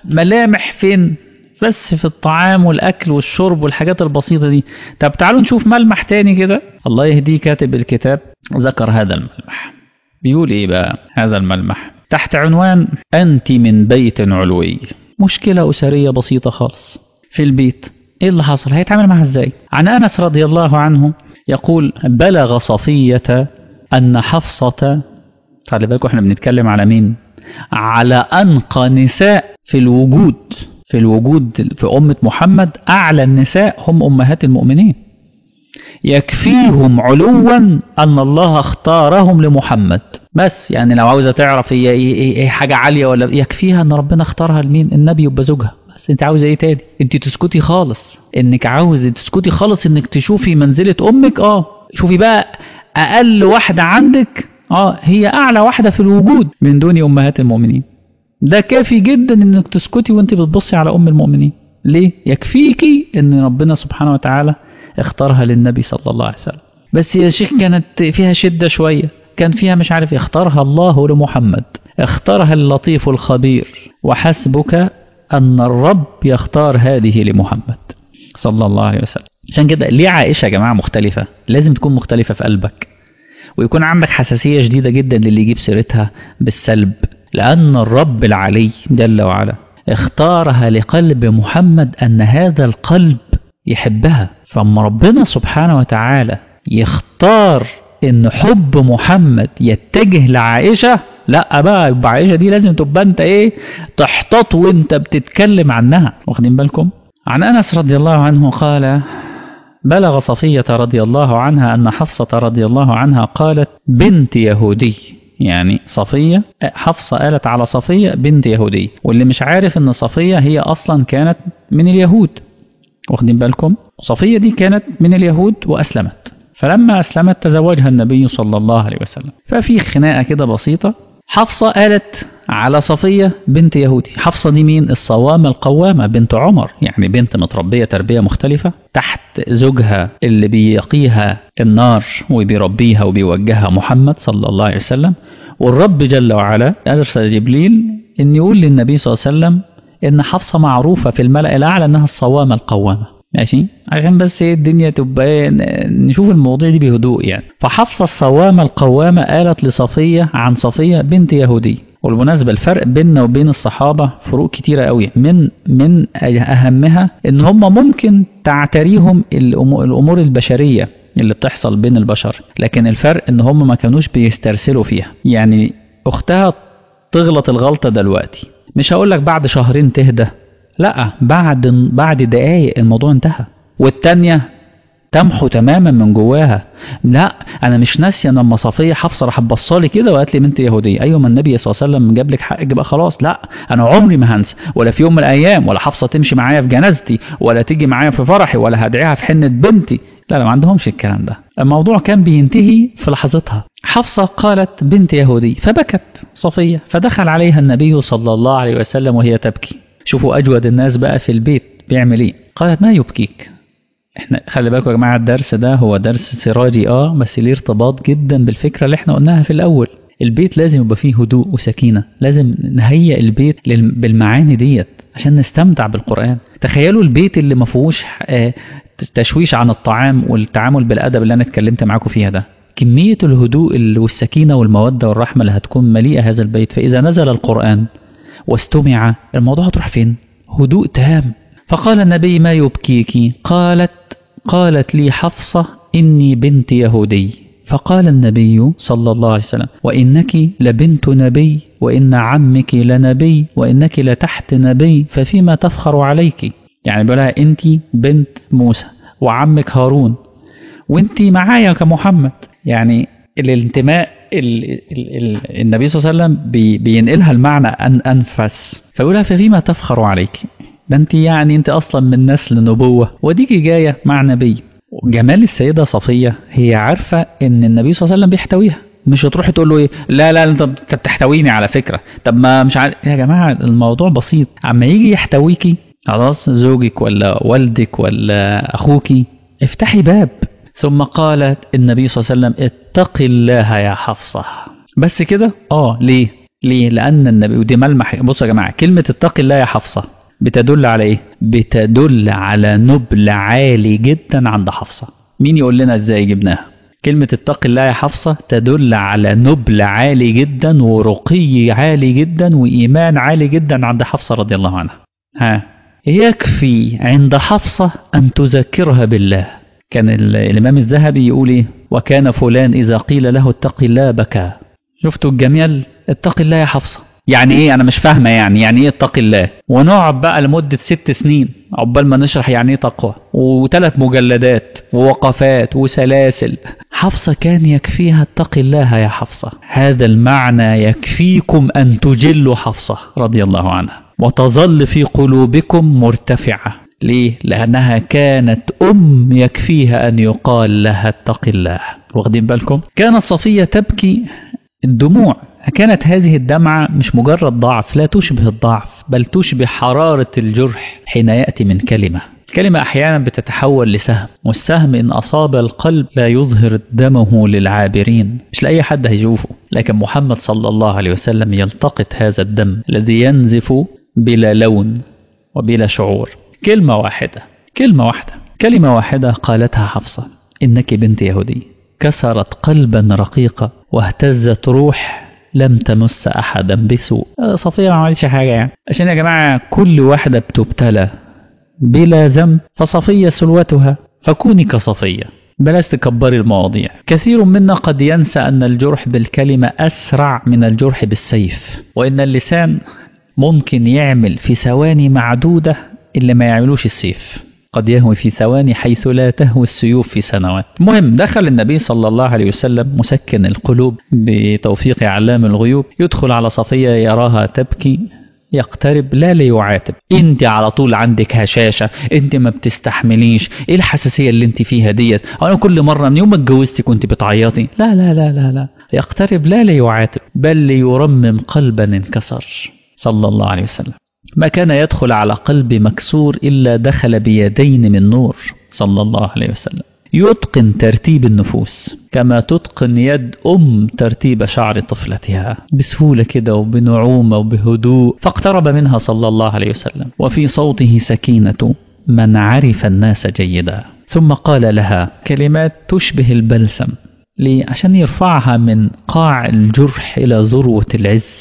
ملامح فين بس في الطعام والأكل والشرب والحاجات البسيطة دي طب تعالوا نشوف ملمح تاني كده الله يهديه كاتب الكتاب ذكر هذا الملمح بيقول ايه بقى هذا الملمح تحت عنوان أنت من بيت علوي مشكلة أسرية بسيطة خالص في البيت ايه اللي حصل هيتعامل معها ازاي عن أنس رضي الله عنه يقول بلغ صفية أن حفصة خلي بالكم احنا بنتكلم على مين على أنقى نساء في الوجود في الوجود في أمة محمد أعلى النساء هم أمهات المؤمنين يكفيهم علوا أن الله اختارهم لمحمد بس يعني لو عاوزة تعرف هي ايه, إيه, إيه حاجة عالية ولا يكفيها أن ربنا اختارها لمين النبي يبقى زوجها بس انت عاوزة ايه تاني انت تسكتي خالص انك عاوزة تسكتي خالص انك تشوفي منزلة امك اه شوفي بقى اقل واحدة عندك اه هي اعلى واحدة في الوجود من دون امهات المؤمنين ده كافي جدا انك تسكتي وانت بتبصي على ام المؤمنين ليه يكفيكي ان ربنا سبحانه وتعالى اختارها للنبي صلى الله عليه وسلم بس يا شيخ كانت فيها شدة شوية كان فيها مش عارف اختارها الله لمحمد اختارها اللطيف الخبير وحسبك أن الرب يختار هذه لمحمد صلى الله عليه وسلم عشان كده ليه عائشة يا جماعة مختلفة لازم تكون مختلفة في قلبك ويكون عندك حساسية شديدة جدا للي يجيب سيرتها بالسلب لأن الرب العلي جل وعلا اختارها لقلب محمد أن هذا القلب يحبها فأما ربنا سبحانه وتعالى يختار ان حب محمد يتجه لعائشة لا بقى يبقى عائشة دي لازم تبقى انت ايه تحتط وانت بتتكلم عنها واخدين بالكم عن انس رضي الله عنه قال بلغ صفية رضي الله عنها أن حفصة رضي الله عنها قالت بنت يهودي يعني صفية حفصة قالت على صفية بنت يهودي واللي مش عارف ان صفية هي أصلا كانت من اليهود واخدين بالكم صفية دي كانت من اليهود وأسلمت فلما أسلمت تزوجها النبي صلى الله عليه وسلم ففي خناقة كده بسيطة حفصة قالت على صفية بنت يهودي حفصة دي مين الصوامة القوامة بنت عمر يعني بنت متربية تربية مختلفة تحت زوجها اللي بيقيها النار وبيربيها وبيوجهها محمد صلى الله عليه وسلم والرب جل وعلا أرسل جبريل أن يقول للنبي صلى الله عليه وسلم إن حفصة معروفة في الملأ الأعلى أنها الصوامة القوامة ماشي عشان بس ايه الدنيا تبقى ايه نشوف المواضيع دي بهدوء يعني فحفصة الصوامة القوامة قالت لصفية عن صفية بنت يهودي والمناسبة الفرق بيننا وبين الصحابة فروق كتيرة قوي من من أهمها إن هم ممكن تعتريهم الأمور البشرية اللي بتحصل بين البشر لكن الفرق إن هم ما كانوش بيسترسلوا فيها يعني أختها تغلط الغلطة دلوقتي مش هقول لك بعد شهرين تهدى لا بعد بعد دقايق الموضوع انتهى والتانية تمحو تماما من جواها لا انا مش ناسيه لما صفيه حفصه راح بصالي كده وقالت لي بنت يهوديه ايوه ما النبي صلى الله عليه وسلم جاب لك حقك بقى خلاص لا انا عمري ما هنسى ولا في يوم من الايام ولا حفصه تمشي معايا في جنازتي ولا تيجي معايا في فرحي ولا هدعيها في حنه بنتي لا لا ما عندهمش الكلام ده الموضوع كان بينتهي في لحظتها حفصة قالت بنت يهودي فبكت صفية فدخل عليها النبي صلى الله عليه وسلم وهي تبكي شوفوا أجود الناس بقى في البيت بيعمل إيه قالت ما يبكيك احنا خلي بالكم يا جماعة الدرس ده هو درس سراجي اه بس ليه ارتباط جدا بالفكرة اللي احنا قلناها في الأول البيت لازم يبقى فيه هدوء وسكينة لازم نهيئ البيت بالمعاني ديت عشان نستمتع بالقرآن تخيلوا البيت اللي ما فيهوش تشويش عن الطعام والتعامل بالأدب اللي أنا اتكلمت معاكم فيها ده كمية الهدوء والسكينة والمودة والرحمة اللي هتكون مليئة هذا البيت فإذا نزل القرآن واستمع الموضوع هتروح فين هدوء تام فقال النبي ما يبكيك قالت قالت لي حفصة إني بنت يهودي فقال النبي صلى الله عليه وسلم وإنك لبنت نبي وإن عمك لنبي وإنك لتحت نبي ففيما تفخر عليك يعني بيقولها أنت بنت موسى وعمك هارون وأنت معايا كمحمد يعني الانتماء ال ال ال النبي صلى الله عليه وسلم بي بينقلها المعنى أن أنفس فيقولها ففيما تفخر عليك ده انت يعني انت اصلا من نسل نبوة وديكي جاية مع نبي جمال السيدة صفية هي عارفة ان النبي صلى الله عليه وسلم بيحتويها مش هتروحي تقول له ايه لا لا انت بتحتويني على فكرة طب ما مش عارف يا جماعة الموضوع بسيط اما يجي يحتويكي خلاص زوجك ولا والدك ولا اخوكي افتحي باب ثم قالت النبي صلى الله عليه وسلم اتق الله يا حفصة بس كده اه ليه ليه لان النبي ودي ملمح بصوا يا جماعة كلمة اتق الله يا حفصة بتدل على ايه بتدل على نبل عالي جدا عند حفصة مين يقول لنا ازاي جبناها كلمة اتق الله يا حفصة تدل على نبل عالي جدا ورقي عالي جدا وإيمان عالي جدا عند حفصة رضي الله عنها ها يكفي عند حفصة أن تذكرها بالله كان الإمام الذهبي يقول إيه وكان فلان إذا قيل له اتق الله بكى شفتوا الجميل اتق الله يا حفصة يعني ايه انا مش فاهمه يعني يعني ايه اتق الله ونقعد بقى لمده ست سنين عقبال ما نشرح يعني ايه تقوى وثلاث مجلدات ووقفات وسلاسل حفصه كان يكفيها اتق الله يا حفصه هذا المعنى يكفيكم ان تجلوا حفصه رضي الله عنها وتظل في قلوبكم مرتفعه ليه لانها كانت ام يكفيها ان يقال لها اتق الله واخدين بالكم كانت صفيه تبكي الدموع كانت هذه الدمعة مش مجرد ضعف لا تشبه الضعف بل تشبه حرارة الجرح حين يأتي من كلمة الكلمة أحيانا بتتحول لسهم والسهم إن أصاب القلب لا يظهر دمه للعابرين مش لأي حد هيشوفه لكن محمد صلى الله عليه وسلم يلتقط هذا الدم الذي ينزف بلا لون وبلا شعور كلمة واحدة كلمة واحدة كلمة واحدة قالتها حفصة إنك بنت يهودي كسرت قلبا رقيقا واهتزت روح لم تمس أحدا بسوء صفية ما عملتش حاجة يعني عشان يا جماعة كل واحدة بتبتلى بلا ذنب فصفية سلوتها فكوني كصفية بلاش تكبري المواضيع كثير منا قد ينسى أن الجرح بالكلمة أسرع من الجرح بالسيف وإن اللسان ممكن يعمل في ثواني معدودة اللي ما يعملوش السيف قد يهوي في ثواني حيث لا تهوي السيوف في سنوات المهم دخل النبي صلى الله عليه وسلم مسكن القلوب بتوفيق علام الغيوب يدخل على صفية يراها تبكي يقترب لا ليعاتب انت على طول عندك هشاشة انت ما بتستحمليش ايه الحساسية اللي انت فيها ديت انا كل مرة من يوم ما اتجوزتي كنت بتعيطي لا لا لا لا لا يقترب لا ليعاتب بل ليرمم قلبا انكسر صلى الله عليه وسلم ما كان يدخل على قلب مكسور إلا دخل بيدين من نور صلى الله عليه وسلم يتقن ترتيب النفوس كما تتقن يد أم ترتيب شعر طفلتها بسهولة كده وبنعومة وبهدوء فاقترب منها صلى الله عليه وسلم وفي صوته سكينة من عرف الناس جيدا ثم قال لها كلمات تشبه البلسم ليه؟ عشان يرفعها من قاع الجرح إلى ذروة العز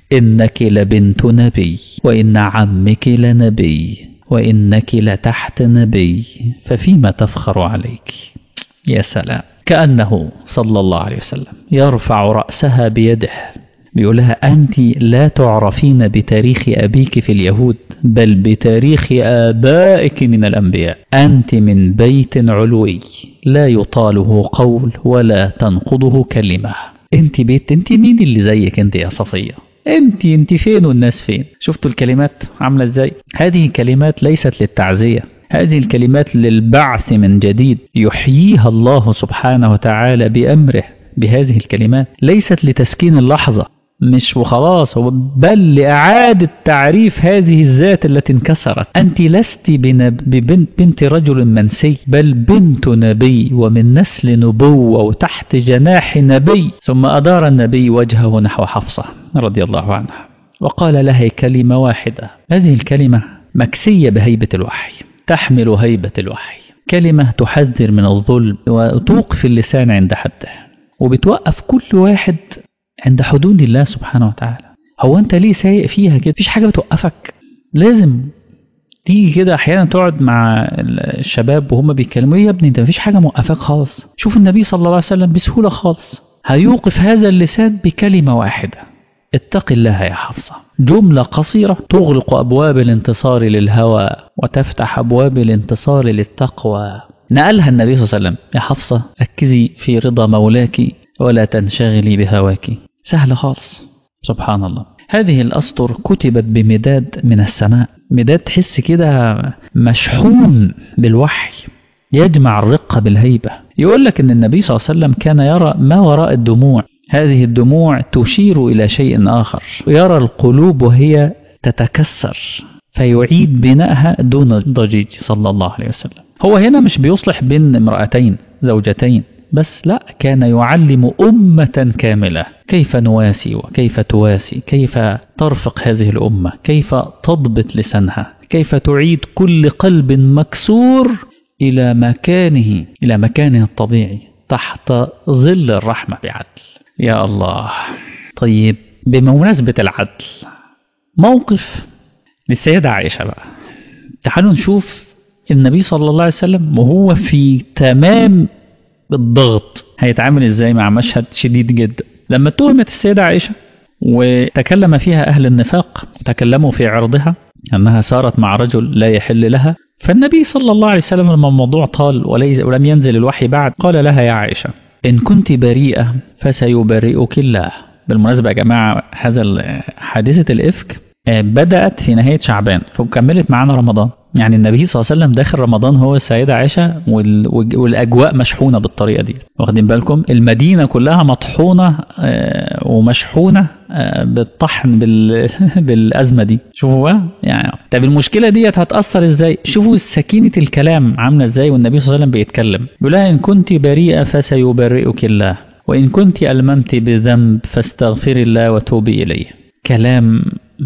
إنك لبنت نبي وإن عمك لنبي وإنك لتحت نبي ففيما تفخر عليك يا سلام كأنه صلى الله عليه وسلم يرفع رأسها بيده بيقولها أنت لا تعرفين بتاريخ أبيك في اليهود بل بتاريخ آبائك من الأنبياء أنت من بيت علوي لا يطاله قول ولا تنقضه كلمة أنت بيت أنت مين اللي زيك أنت يا صفية أنت أنت فين والناس فين شفتوا الكلمات عاملة إزاي هذه كلمات ليست للتعزية هذه الكلمات للبعث من جديد يحييها الله سبحانه وتعالى بأمره بهذه الكلمات ليست لتسكين اللحظة مش وخلاص هو بل لإعادة تعريف هذه الذات التي انكسرت أنت لست ببنت بنت رجل منسي بل بنت نبي ومن نسل نبوة وتحت جناح نبي ثم أدار النبي وجهه نحو حفصة رضي الله عنها وقال لها كلمة واحدة هذه الكلمة مكسية بهيبة الوحي تحمل هيبة الوحي كلمة تحذر من الظلم وتوقف اللسان عند حده وبتوقف كل واحد عند حدود الله سبحانه وتعالى هو انت ليه سايق فيها كده مفيش حاجه بتوقفك لازم تيجي كده احيانا تقعد مع الشباب وهم بيتكلموا ايه يا ابني انت مفيش حاجه موقفاك خالص شوف النبي صلى الله عليه وسلم بسهوله خالص هيوقف هذا اللسان بكلمه واحده اتق الله يا حفصه جمله قصيره تغلق ابواب الانتصار للهوى وتفتح ابواب الانتصار للتقوى نقلها النبي صلى الله عليه وسلم يا حفصه ركزي في رضا مولاك ولا تنشغلي بهواك سهل خالص سبحان الله هذه الأسطر كتبت بمداد من السماء مداد تحس كده مشحون بالوحي يجمع الرقة بالهيبة يقول لك أن النبي صلى الله عليه وسلم كان يرى ما وراء الدموع هذه الدموع تشير إلى شيء آخر يرى القلوب وهي تتكسر فيعيد بنائها دون ضجيج صلى الله عليه وسلم هو هنا مش بيصلح بين امرأتين زوجتين بس لا كان يعلم أمة كاملة كيف نواسي وكيف تواسي كيف ترفق هذه الأمة كيف تضبط لسانها كيف تعيد كل قلب مكسور إلى مكانه إلى مكانه الطبيعي تحت ظل الرحمة بعدل يا الله طيب بمناسبة العدل موقف للسيدة عائشة بقى تعالوا نشوف النبي صلى الله عليه وسلم وهو في تمام بالضغط هيتعامل ازاي مع مشهد شديد جدا لما اتهمت السيدة عائشة وتكلم فيها أهل النفاق تكلموا في عرضها أنها سارت مع رجل لا يحل لها فالنبي صلى الله عليه وسلم لما الموضوع طال ولم ينزل الوحي بعد قال لها يا عائشة إن كنت بريئة فسيبرئك الله بالمناسبة يا جماعة هذا حادثة الإفك بدأت في نهاية شعبان وكملت معانا رمضان يعني النبي صلى الله عليه وسلم داخل رمضان هو السيدة عائشة والأجواء مشحونة بالطريقة دي واخدين بالكم المدينة كلها مطحونة ومشحونة بالطحن بالأزمة دي شوفوا بقى يعني طب المشكلة ديت هتأثر ازاي شوفوا سكينة الكلام عاملة ازاي والنبي صلى الله عليه وسلم بيتكلم يقول لها إن كنت بريئة فسيبرئك الله وإن كنت ألممت بذنب فاستغفري الله وتوبي إليه كلام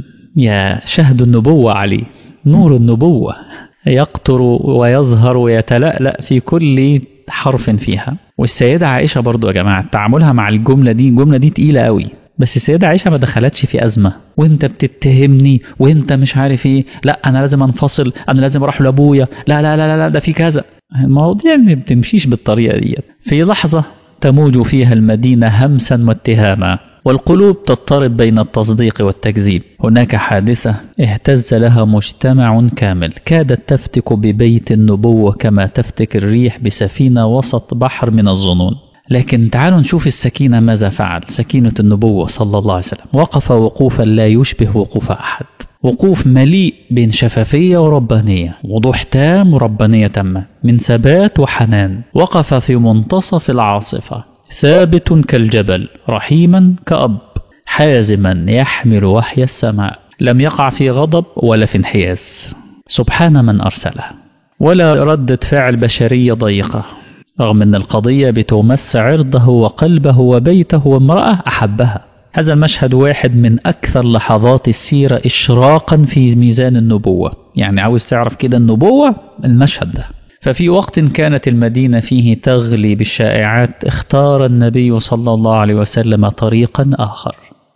يا شهد النبوة عليه نور النبوة يقطر ويظهر ويتلألأ في كل حرف فيها والسيدة عائشة برضو يا جماعة تعاملها مع الجملة دي الجملة دي تقيلة قوي بس السيدة عائشة ما دخلتش في أزمة وانت بتتهمني وانت مش عارف ايه لا انا لازم انفصل انا لازم اروح لابويا لا لا لا لا ده في كذا المواضيع ما بتمشيش بالطريقة دي في لحظة تموج فيها المدينة همسا واتهاما والقلوب تضطرب بين التصديق والتكذيب هناك حادثة اهتز لها مجتمع كامل كادت تفتك ببيت النبوة كما تفتك الريح بسفينة وسط بحر من الظنون لكن تعالوا نشوف السكينة ماذا فعل سكينة النبوة صلى الله عليه وسلم وقف وقوفا لا يشبه وقوف أحد وقوف مليء بين شفافية وربانية وضوح تام وربانية تامة من ثبات وحنان وقف في منتصف العاصفة ثابت كالجبل رحيما كأب حازما يحمل وحي السماء لم يقع في غضب ولا في انحياز سبحان من أرسله ولا ردة فعل بشرية ضيقة رغم أن القضية بتمس عرضه وقلبه وبيته وامرأة أحبها هذا المشهد واحد من أكثر لحظات السيرة إشراقا في ميزان النبوة يعني عاوز تعرف كده النبوة المشهد ده ففي وقت كانت المدينة فيه تغلي بالشائعات اختار النبي صلى الله عليه وسلم طريقا آخر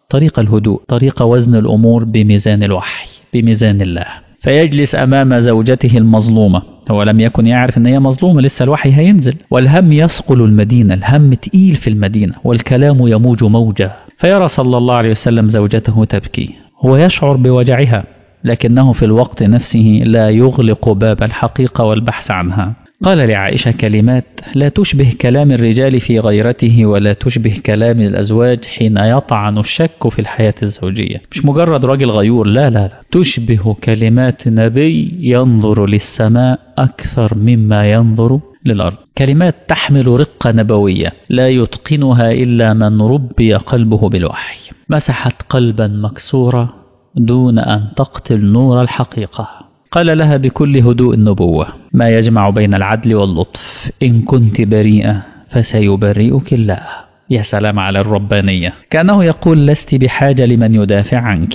طريق الهدوء طريق وزن الأمور بميزان الوحي بميزان الله فيجلس أمام زوجته المظلومة هو لم يكن يعرف أن هي مظلومة لسه الوحي هينزل والهم يصقل المدينة الهم تقيل في المدينة والكلام يموج موجة فيرى صلى الله عليه وسلم زوجته تبكي هو يشعر بوجعها لكنه في الوقت نفسه لا يغلق باب الحقيقة والبحث عنها قال لعائشة كلمات لا تشبه كلام الرجال في غيرته ولا تشبه كلام الأزواج حين يطعن الشك في الحياة الزوجية مش مجرد راجل غيور لا لا لا تشبه كلمات نبي ينظر للسماء أكثر مما ينظر للأرض كلمات تحمل رقة نبوية لا يتقنها إلا من ربي قلبه بالوحي مسحت قلبا مكسورا دون أن تقتل نور الحقيقة قال لها بكل هدوء النبوة ما يجمع بين العدل واللطف إن كنت بريئة فسيبرئك الله يا سلام على الربانية كأنه يقول لست بحاجة لمن يدافع عنك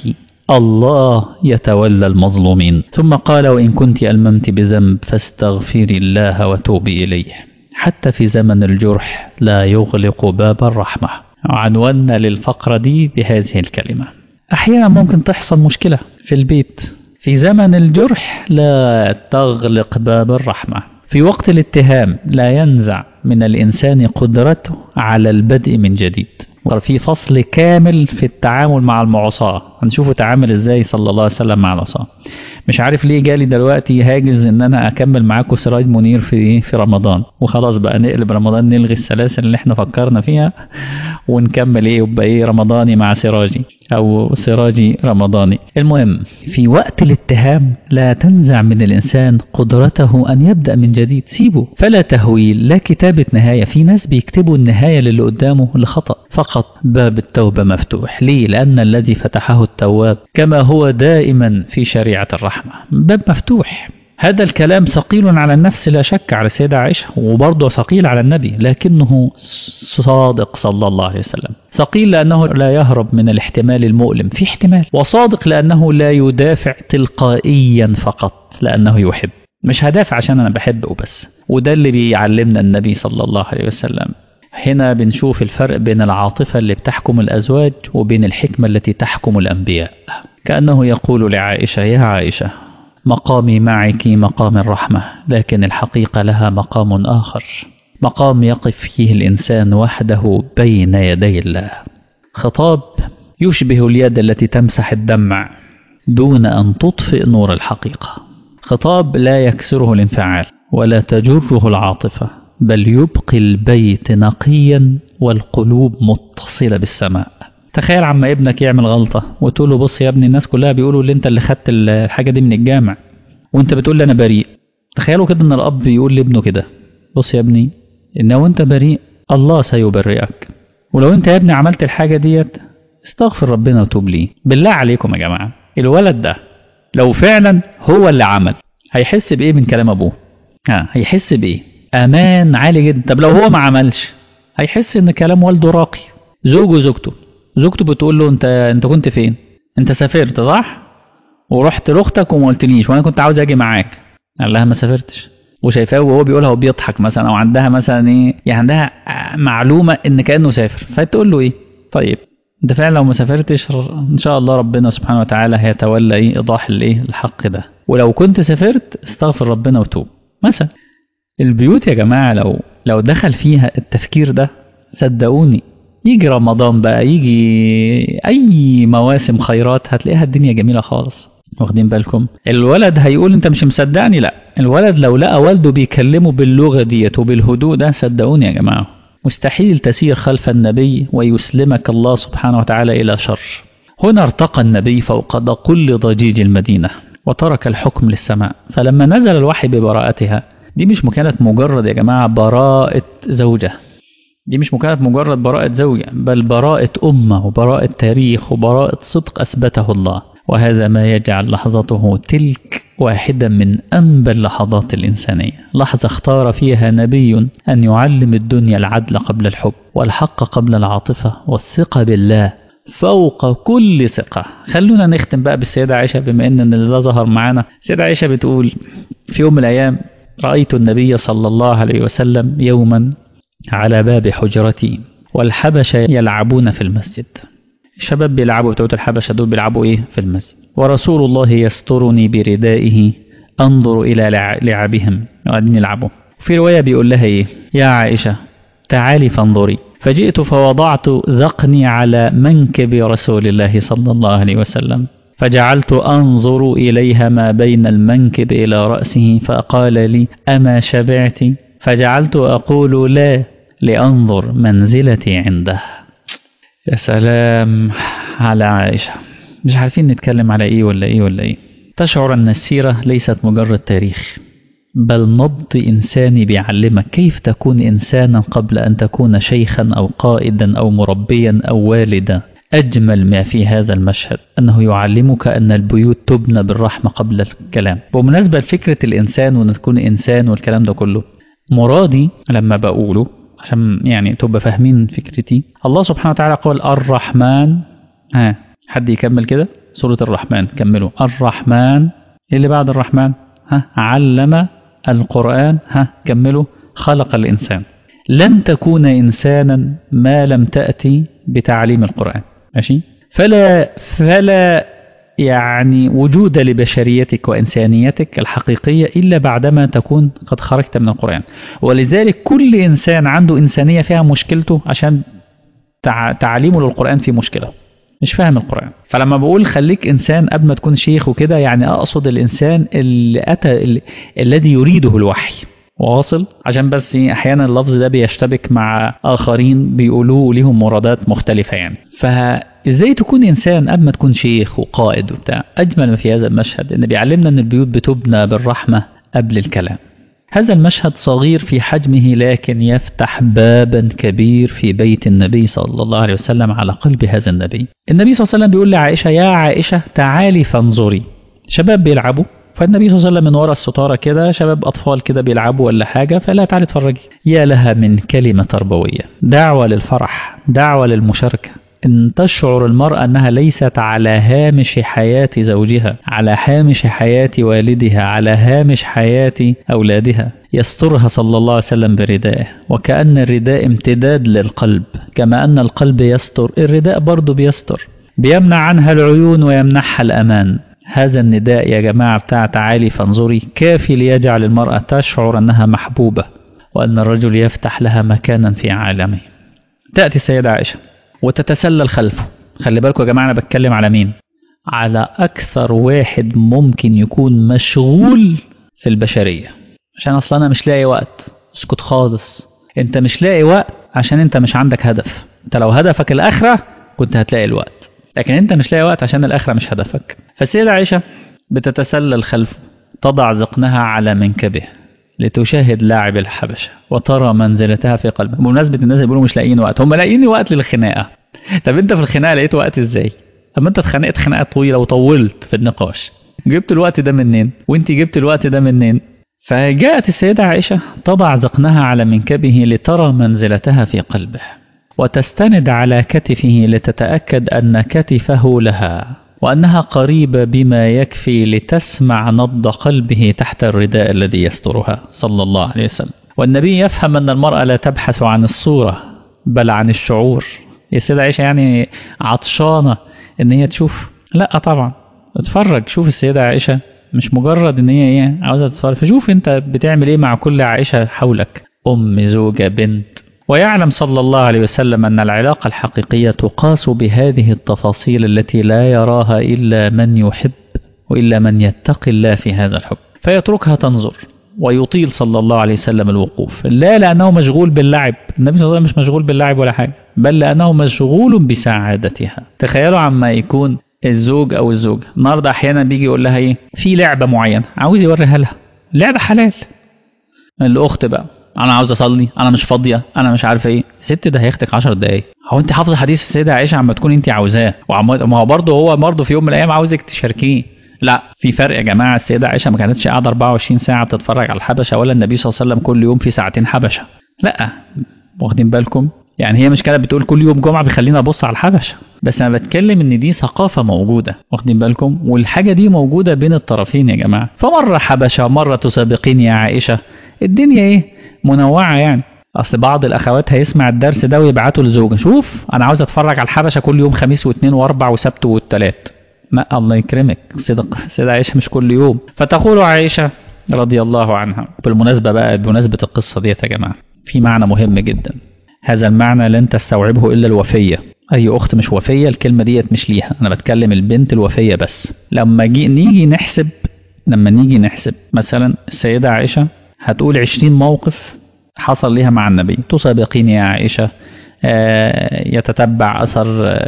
الله يتولى المظلومين ثم قال وإن كنت ألممت بذنب فاستغفري الله وتوبي إليه حتى في زمن الجرح لا يغلق باب الرحمة عنونا للفقرة دي بهذه الكلمة أحيانا ممكن تحصل مشكلة في البيت في زمن الجرح لا تغلق باب الرحمة في وقت الاتهام لا ينزع من الإنسان قدرته على البدء من جديد في فصل كامل في التعامل مع المعصاة هنشوفه تعامل ازاي صلى الله عليه وسلم مع العصاة مش عارف ليه جالي دلوقتي هاجز ان انا اكمل معاكم سراج منير في في رمضان وخلاص بقى نقلب رمضان نلغي السلاسل اللي احنا فكرنا فيها ونكمل ايه يبقى ايه رمضاني مع سراجي او سراجي رمضاني المهم في وقت الاتهام لا تنزع من الانسان قدرته ان يبدا من جديد سيبه فلا تهويل لا كتابه نهايه في ناس بيكتبوا النهايه للي قدامه لخطا فقط باب التوبه مفتوح ليه لان الذي فتحه التواب كما هو دائما في شريعه الرحمه باب مفتوح هذا الكلام ثقيل على النفس لا شك على السيدة عائشة وبرضه ثقيل على النبي لكنه صادق صلى الله عليه وسلم ثقيل لأنه لا يهرب من الاحتمال المؤلم في احتمال وصادق لأنه لا يدافع تلقائيا فقط لأنه يحب مش هدافع عشان أنا بحب وبس وده اللي بيعلمنا النبي صلى الله عليه وسلم هنا بنشوف الفرق بين العاطفة اللي بتحكم الأزواج وبين الحكمة التي تحكم الأنبياء كأنه يقول لعائشة يا عائشة مقامي معك مقام الرحمة لكن الحقيقة لها مقام آخر مقام يقف فيه الإنسان وحده بين يدي الله خطاب يشبه اليد التي تمسح الدمع دون أن تطفئ نور الحقيقة خطاب لا يكسره الانفعال ولا تجره العاطفة بل يبقي البيت نقيا والقلوب متصلة بالسماء تخيل عما ابنك يعمل غلطة وتقول له بص يا ابني الناس كلها بيقولوا اللي انت اللي خدت الحاجة دي من الجامع وانت بتقول لي انا بريء تخيلوا كده ان الاب يقول لابنه كده بص يا ابني ان لو انت بريء الله سيبرئك ولو انت يا ابني عملت الحاجة ديت استغفر ربنا وتوب ليه بالله عليكم يا جماعة الولد ده لو فعلا هو اللي عمل هيحس بايه من كلام ابوه ها هيحس بايه امان عالي جدا طب لو هو ما عملش هيحس ان كلام والده راقي زوجه زوجته زوجته بتقول له انت انت كنت فين انت سافرت صح ورحت لاختك وما قلتليش وانا كنت عاوز اجي معاك قال لها ما سافرتش وشايفاه وهو بيقولها وبيضحك مثلا او عندها مثلا ايه يعني عندها معلومه ان كانه سافر فتقول له ايه طيب انت فعلا لو ما سافرتش ان شاء الله ربنا سبحانه وتعالى هيتولى ايه ايضاح الايه الحق ده ولو كنت سافرت استغفر ربنا وتوب مثلا البيوت يا جماعه لو لو دخل فيها التفكير ده صدقوني يجي رمضان بقى يجي اي مواسم خيرات هتلاقيها الدنيا جميله خالص واخدين بالكم الولد هيقول انت مش مصدقني لا الولد لو لقى والده بيكلمه باللغه ديت وبالهدوء ده صدقوني يا جماعه مستحيل تسير خلف النبي ويسلمك الله سبحانه وتعالى الى شر هنا ارتقى النبي فوق كل ضجيج المدينه وترك الحكم للسماء فلما نزل الوحي ببراءتها دي مش كانت مجرد يا جماعه براءه زوجه دي مش كانت مجرد براءة زوجة بل براءة أمة وبراءة تاريخ وبراءة صدق أثبته الله وهذا ما يجعل لحظته تلك واحدة من أنبى اللحظات الإنسانية لحظة اختار فيها نبي أن يعلم الدنيا العدل قبل الحب والحق قبل العاطفة والثقة بالله فوق كل ثقة خلونا نختم بقى بالسيدة عائشة بما أن ده ظهر معانا السيدة عائشة بتقول في يوم من الأيام رأيت النبي صلى الله عليه وسلم يوما على باب حجرتي والحبش يلعبون في المسجد الشباب بيلعبوا بتوع الحبشة دول بيلعبوا إيه في المسجد ورسول الله يسترني بردائه أنظر إلى لع- لعبهم قاعدين يلعبوا في رواية بيقول لها إيه يا عائشة تعالي فانظري فجئت فوضعت ذقني على منكب رسول الله صلى الله عليه وسلم فجعلت أنظر إليها ما بين المنكب إلى رأسه فقال لي أما شبعت فجعلت أقول لا لأنظر منزلتي عنده يا سلام على عائشة مش عارفين نتكلم على إيه ولا إيه ولا إيه تشعر أن السيرة ليست مجرد تاريخ بل نبض إنساني بيعلمك كيف تكون إنسانا قبل أن تكون شيخا أو قائدا أو مربيا أو والدا أجمل ما في هذا المشهد أنه يعلمك أن البيوت تبنى بالرحمة قبل الكلام بمناسبة لفكرة الإنسان وأن تكون إنسان والكلام ده كله مرادي لما بقوله عشان يعني تبقى فاهمين فكرتي الله سبحانه وتعالى قال الرحمن ها حد يكمل كده سورة الرحمن كملوا الرحمن إيه اللي بعد الرحمن ها علم القرآن ها كملوا خلق الإنسان لن تكون إنسانا ما لم تأتي بتعليم القرآن ماشي فلا فلا يعني وجود لبشريتك وإنسانيتك الحقيقية إلا بعدما تكون قد خرجت من القرآن ولذلك كل إنسان عنده إنسانية فيها مشكلته عشان تع- تعليمه للقرآن في مشكلة مش فاهم القرآن فلما بقول خليك إنسان قبل ما تكون شيخ وكده يعني أقصد الإنسان اللي أتى اللي الذي يريده الوحي واصل عشان بس إيه، احيانا اللفظ ده بيشتبك مع اخرين بيقولوه ليهم مرادات مختلفه يعني فازاي تكون انسان قبل ما تكون شيخ وقائد وبتاع اجمل ما في هذا المشهد ان بيعلمنا ان البيوت بتبنى بالرحمه قبل الكلام هذا المشهد صغير في حجمه لكن يفتح بابا كبير في بيت النبي صلى الله عليه وسلم على قلب هذا النبي النبي صلى الله عليه وسلم بيقول لعائشة يا عائشة تعالي فانظري شباب بيلعبوا فالنبي صلى الله عليه وسلم من ورا الستارة كده شباب أطفال كده بيلعبوا ولا حاجة فلا تعالي اتفرجي يا لها من كلمة تربوية دعوة للفرح دعوة للمشاركة أن تشعر المرأة أنها ليست على هامش حياة زوجها على هامش حياة والدها على هامش حياة أولادها يسترها صلى الله عليه وسلم بردائه وكأن الرداء امتداد للقلب كما أن القلب يستر الرداء برضه بيستر بيمنع عنها العيون ويمنحها الأمان هذا النداء يا جماعة بتاع تعالي فانظري كافي ليجعل المرأة تشعر أنها محبوبة وأن الرجل يفتح لها مكانا في عالمه تأتي السيدة عائشة وتتسلل خلفه خلي بالكم يا جماعة أنا بتكلم على مين على أكثر واحد ممكن يكون مشغول في البشرية عشان أصلا أنا مش لاقي وقت اسكت خالص أنت مش لاقي وقت عشان أنت مش عندك هدف أنت لو هدفك الآخرة كنت هتلاقي الوقت لكن أنت مش لاقي وقت عشان الآخرة مش هدفك فالسيدة عائشة بتتسلل خلفه تضع ذقنها على منكبه لتشاهد لاعب الحبشة وترى منزلتها في قلبها بمناسبة الناس اللي بيقولوا مش لاقيين وقت هم لاقيين وقت للخناقة طب انت في الخناقة لقيت وقت ازاي طب انت اتخانقت خناقة طويلة وطولت في النقاش جبت الوقت ده منين وانت جبت الوقت ده منين فجاءت السيدة عائشة تضع ذقنها على منكبه لترى منزلتها في قلبه وتستند على كتفه لتتأكد أن كتفه لها وأنها قريبة بما يكفي لتسمع نبض قلبه تحت الرداء الذي يسترها صلى الله عليه وسلم والنبي يفهم أن المرأة لا تبحث عن الصورة بل عن الشعور يا سيدة عائشة يعني عطشانة إن هي تشوف لا طبعا اتفرج شوف السيدة عائشة مش مجرد ان هي ايه عاوزة تتفرج فشوف انت بتعمل ايه مع كل عائشة حولك ام زوجة بنت ويعلم صلى الله عليه وسلم أن العلاقة الحقيقية تقاس بهذه التفاصيل التي لا يراها إلا من يحب وإلا من يتقي الله في هذا الحب فيتركها تنظر ويطيل صلى الله عليه وسلم الوقوف لا لأنه مشغول باللعب النبي صلى الله عليه وسلم مش مشغول باللعب ولا حاجة بل لأنه مشغول بسعادتها تخيلوا عما يكون الزوج أو الزوجة النهاردة أحيانا بيجي يقول لها إيه في لعبة معينة عاوز يوريها لها لعبة حلال الأخت بقى انا عاوز اصلي انا مش فاضيه انا مش عارفه ايه ست ده هياخدك 10 دقايق هو انت حافظه حديث السيده عائشه عما تكون انت عاوزاه ما هو برضه هو برضه في يوم من الايام عاوزك تشاركيه لا في فرق يا جماعه السيده عائشه ما كانتش قاعده 24 ساعه بتتفرج على الحبشه ولا النبي صلى الله عليه وسلم كل يوم في ساعتين حبشه لا واخدين بالكم يعني هي مش كده بتقول كل يوم جمعه بيخليني ابص على الحبشه بس انا بتكلم ان دي ثقافه موجوده واخدين بالكم والحاجه دي موجوده بين الطرفين يا جماعه فمره حبشه مره تسابقين يا عائشه الدنيا ايه منوعة يعني اصل بعض الاخوات هيسمع الدرس ده ويبعته لزوجه شوف انا عاوز اتفرج على الحبشه كل يوم خميس واثنين واربع وسبت والتلات ما الله يكرمك صدق سيدة عائشه مش كل يوم فتقول عائشه رضي الله عنها بالمناسبه بقى بمناسبه القصه ديت يا جماعه في معنى مهم جدا هذا المعنى لن تستوعبه الا الوفيه اي اخت مش وفيه الكلمه ديت مش ليها انا بتكلم البنت الوفيه بس لما جي نيجي نحسب لما نيجي نحسب مثلا السيده عائشه هتقول 20 موقف حصل لها مع النبي تسابقيني يا عائشه يتتبع اثر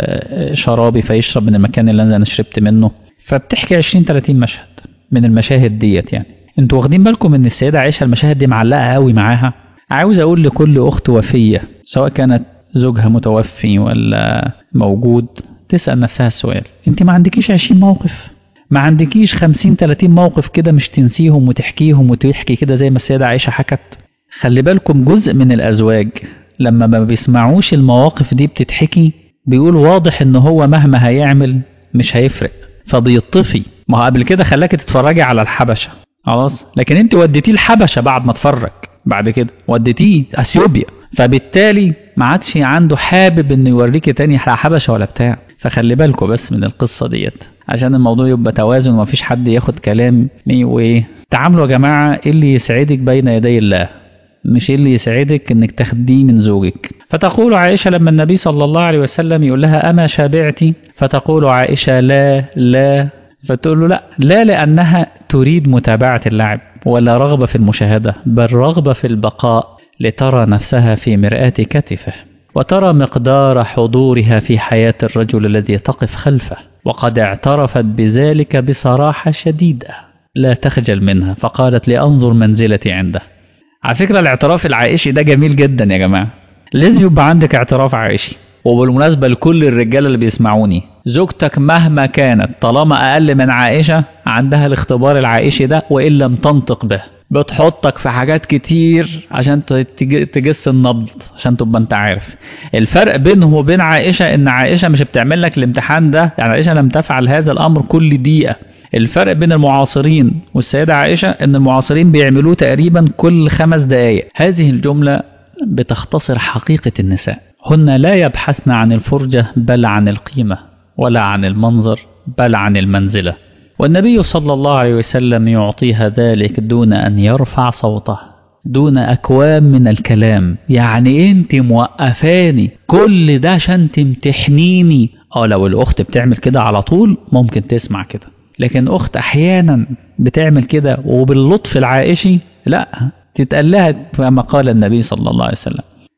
شرابي فيشرب من المكان اللي انا شربت منه فبتحكي 20 30 مشهد من المشاهد ديت يعني انتوا واخدين بالكم ان السيده عائشه المشاهد دي معلقه قوي معاها عاوز اقول لكل اخت وفيه سواء كانت زوجها متوفي ولا موجود تسال نفسها السؤال انت ما عندكيش 20 موقف ما عندكيش 50 30 موقف كده مش تنسيهم وتحكيهم وتحكي كده زي ما السيده عائشه حكت خلي بالكم جزء من الازواج لما ما بيسمعوش المواقف دي بتتحكي بيقول واضح ان هو مهما هيعمل مش هيفرق فبيطفي ما هو قبل كده خلاكي تتفرجي على الحبشه خلاص لكن انت وديتيه الحبشه بعد ما اتفرج بعد كده وديتيه اثيوبيا فبالتالي ما عادش عنده حابب انه يوريكي تاني حبشه ولا بتاع فخلي بالكم بس من القصه ديت عشان الموضوع يبقى توازن ومفيش حد ياخد كلامي وايه تعاملوا يا جماعه ايه اللي يسعدك بين يدي الله مش اللي يسعدك انك تاخديه من زوجك فتقول عائشة لما النبي صلى الله عليه وسلم يقول لها أما شابعتي فتقول عائشة لا لا فتقول له لا لا لأنها تريد متابعة اللعب ولا رغبة في المشاهدة بل رغبة في البقاء لترى نفسها في مرآة كتفه وترى مقدار حضورها في حياة الرجل الذي تقف خلفه وقد اعترفت بذلك بصراحة شديدة لا تخجل منها فقالت لأنظر منزلتي عنده على فكرة الاعتراف العائشي ده جميل جدا يا جماعة لازم يبقى عندك اعتراف عائشي وبالمناسبة لكل الرجالة اللي بيسمعوني زوجتك مهما كانت طالما أقل من عائشة عندها الاختبار العائشي ده وإن لم تنطق به بتحطك في حاجات كتير عشان تجس النبض عشان تبقى انت عارف الفرق بينهم وبين عائشة ان عائشة مش بتعمل لك الامتحان ده يعني عائشة لم تفعل هذا الامر كل دقيقة الفرق بين المعاصرين والسيدة عائشة ان المعاصرين بيعملوه تقريبا كل خمس دقايق هذه الجملة بتختصر حقيقة النساء هن لا يبحثن عن الفرجة بل عن القيمة ولا عن المنظر بل عن المنزلة والنبي صلى الله عليه وسلم يعطيها ذلك دون أن يرفع صوته دون أكوام من الكلام يعني أنت موقفاني كل ده عشان تمتحنيني اه لو الأخت بتعمل كده على طول ممكن تسمع كده لكن أخت أحيانا بتعمل كده وباللطف العائشي لا تتقال لها كما قال النبي صلى الله عليه وسلم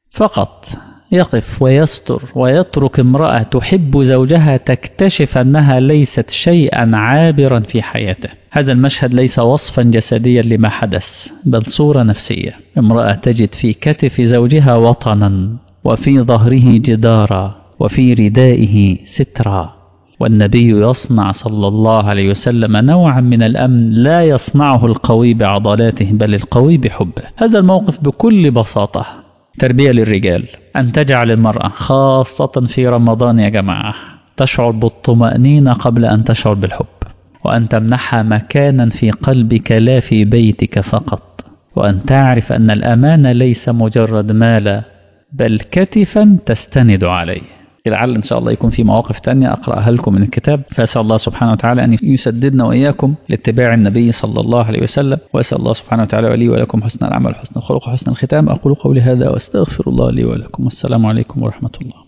فقط يقف ويستر ويترك امرأة تحب زوجها تكتشف أنها ليست شيئا عابرا في حياته هذا المشهد ليس وصفا جسديا لما حدث بل صورة نفسية امرأة تجد في كتف زوجها وطنا وفي ظهره جدارا وفي ردائه سترا والنبي يصنع صلى الله عليه وسلم نوعا من الأمن لا يصنعه القوي بعضلاته بل القوي بحبه هذا الموقف بكل بساطة تربية للرجال أن تجعل المرأة خاصة في رمضان يا جماعة تشعر بالطمأنينة قبل أن تشعر بالحب وأن تمنحها مكانا في قلبك لا في بيتك فقط وأن تعرف أن الأمان ليس مجرد مالا بل كتفا تستند عليه لعل إن شاء الله يكون في مواقف تانية أقرأها لكم من الكتاب فأسأل الله سبحانه وتعالى أن يسددنا وإياكم لاتباع النبي صلى الله عليه وسلم وأسأل الله سبحانه وتعالى ولي ولكم حسن العمل حسن الخلق وحسن الختام أقول قولي هذا وأستغفر الله لي ولكم والسلام عليكم ورحمة الله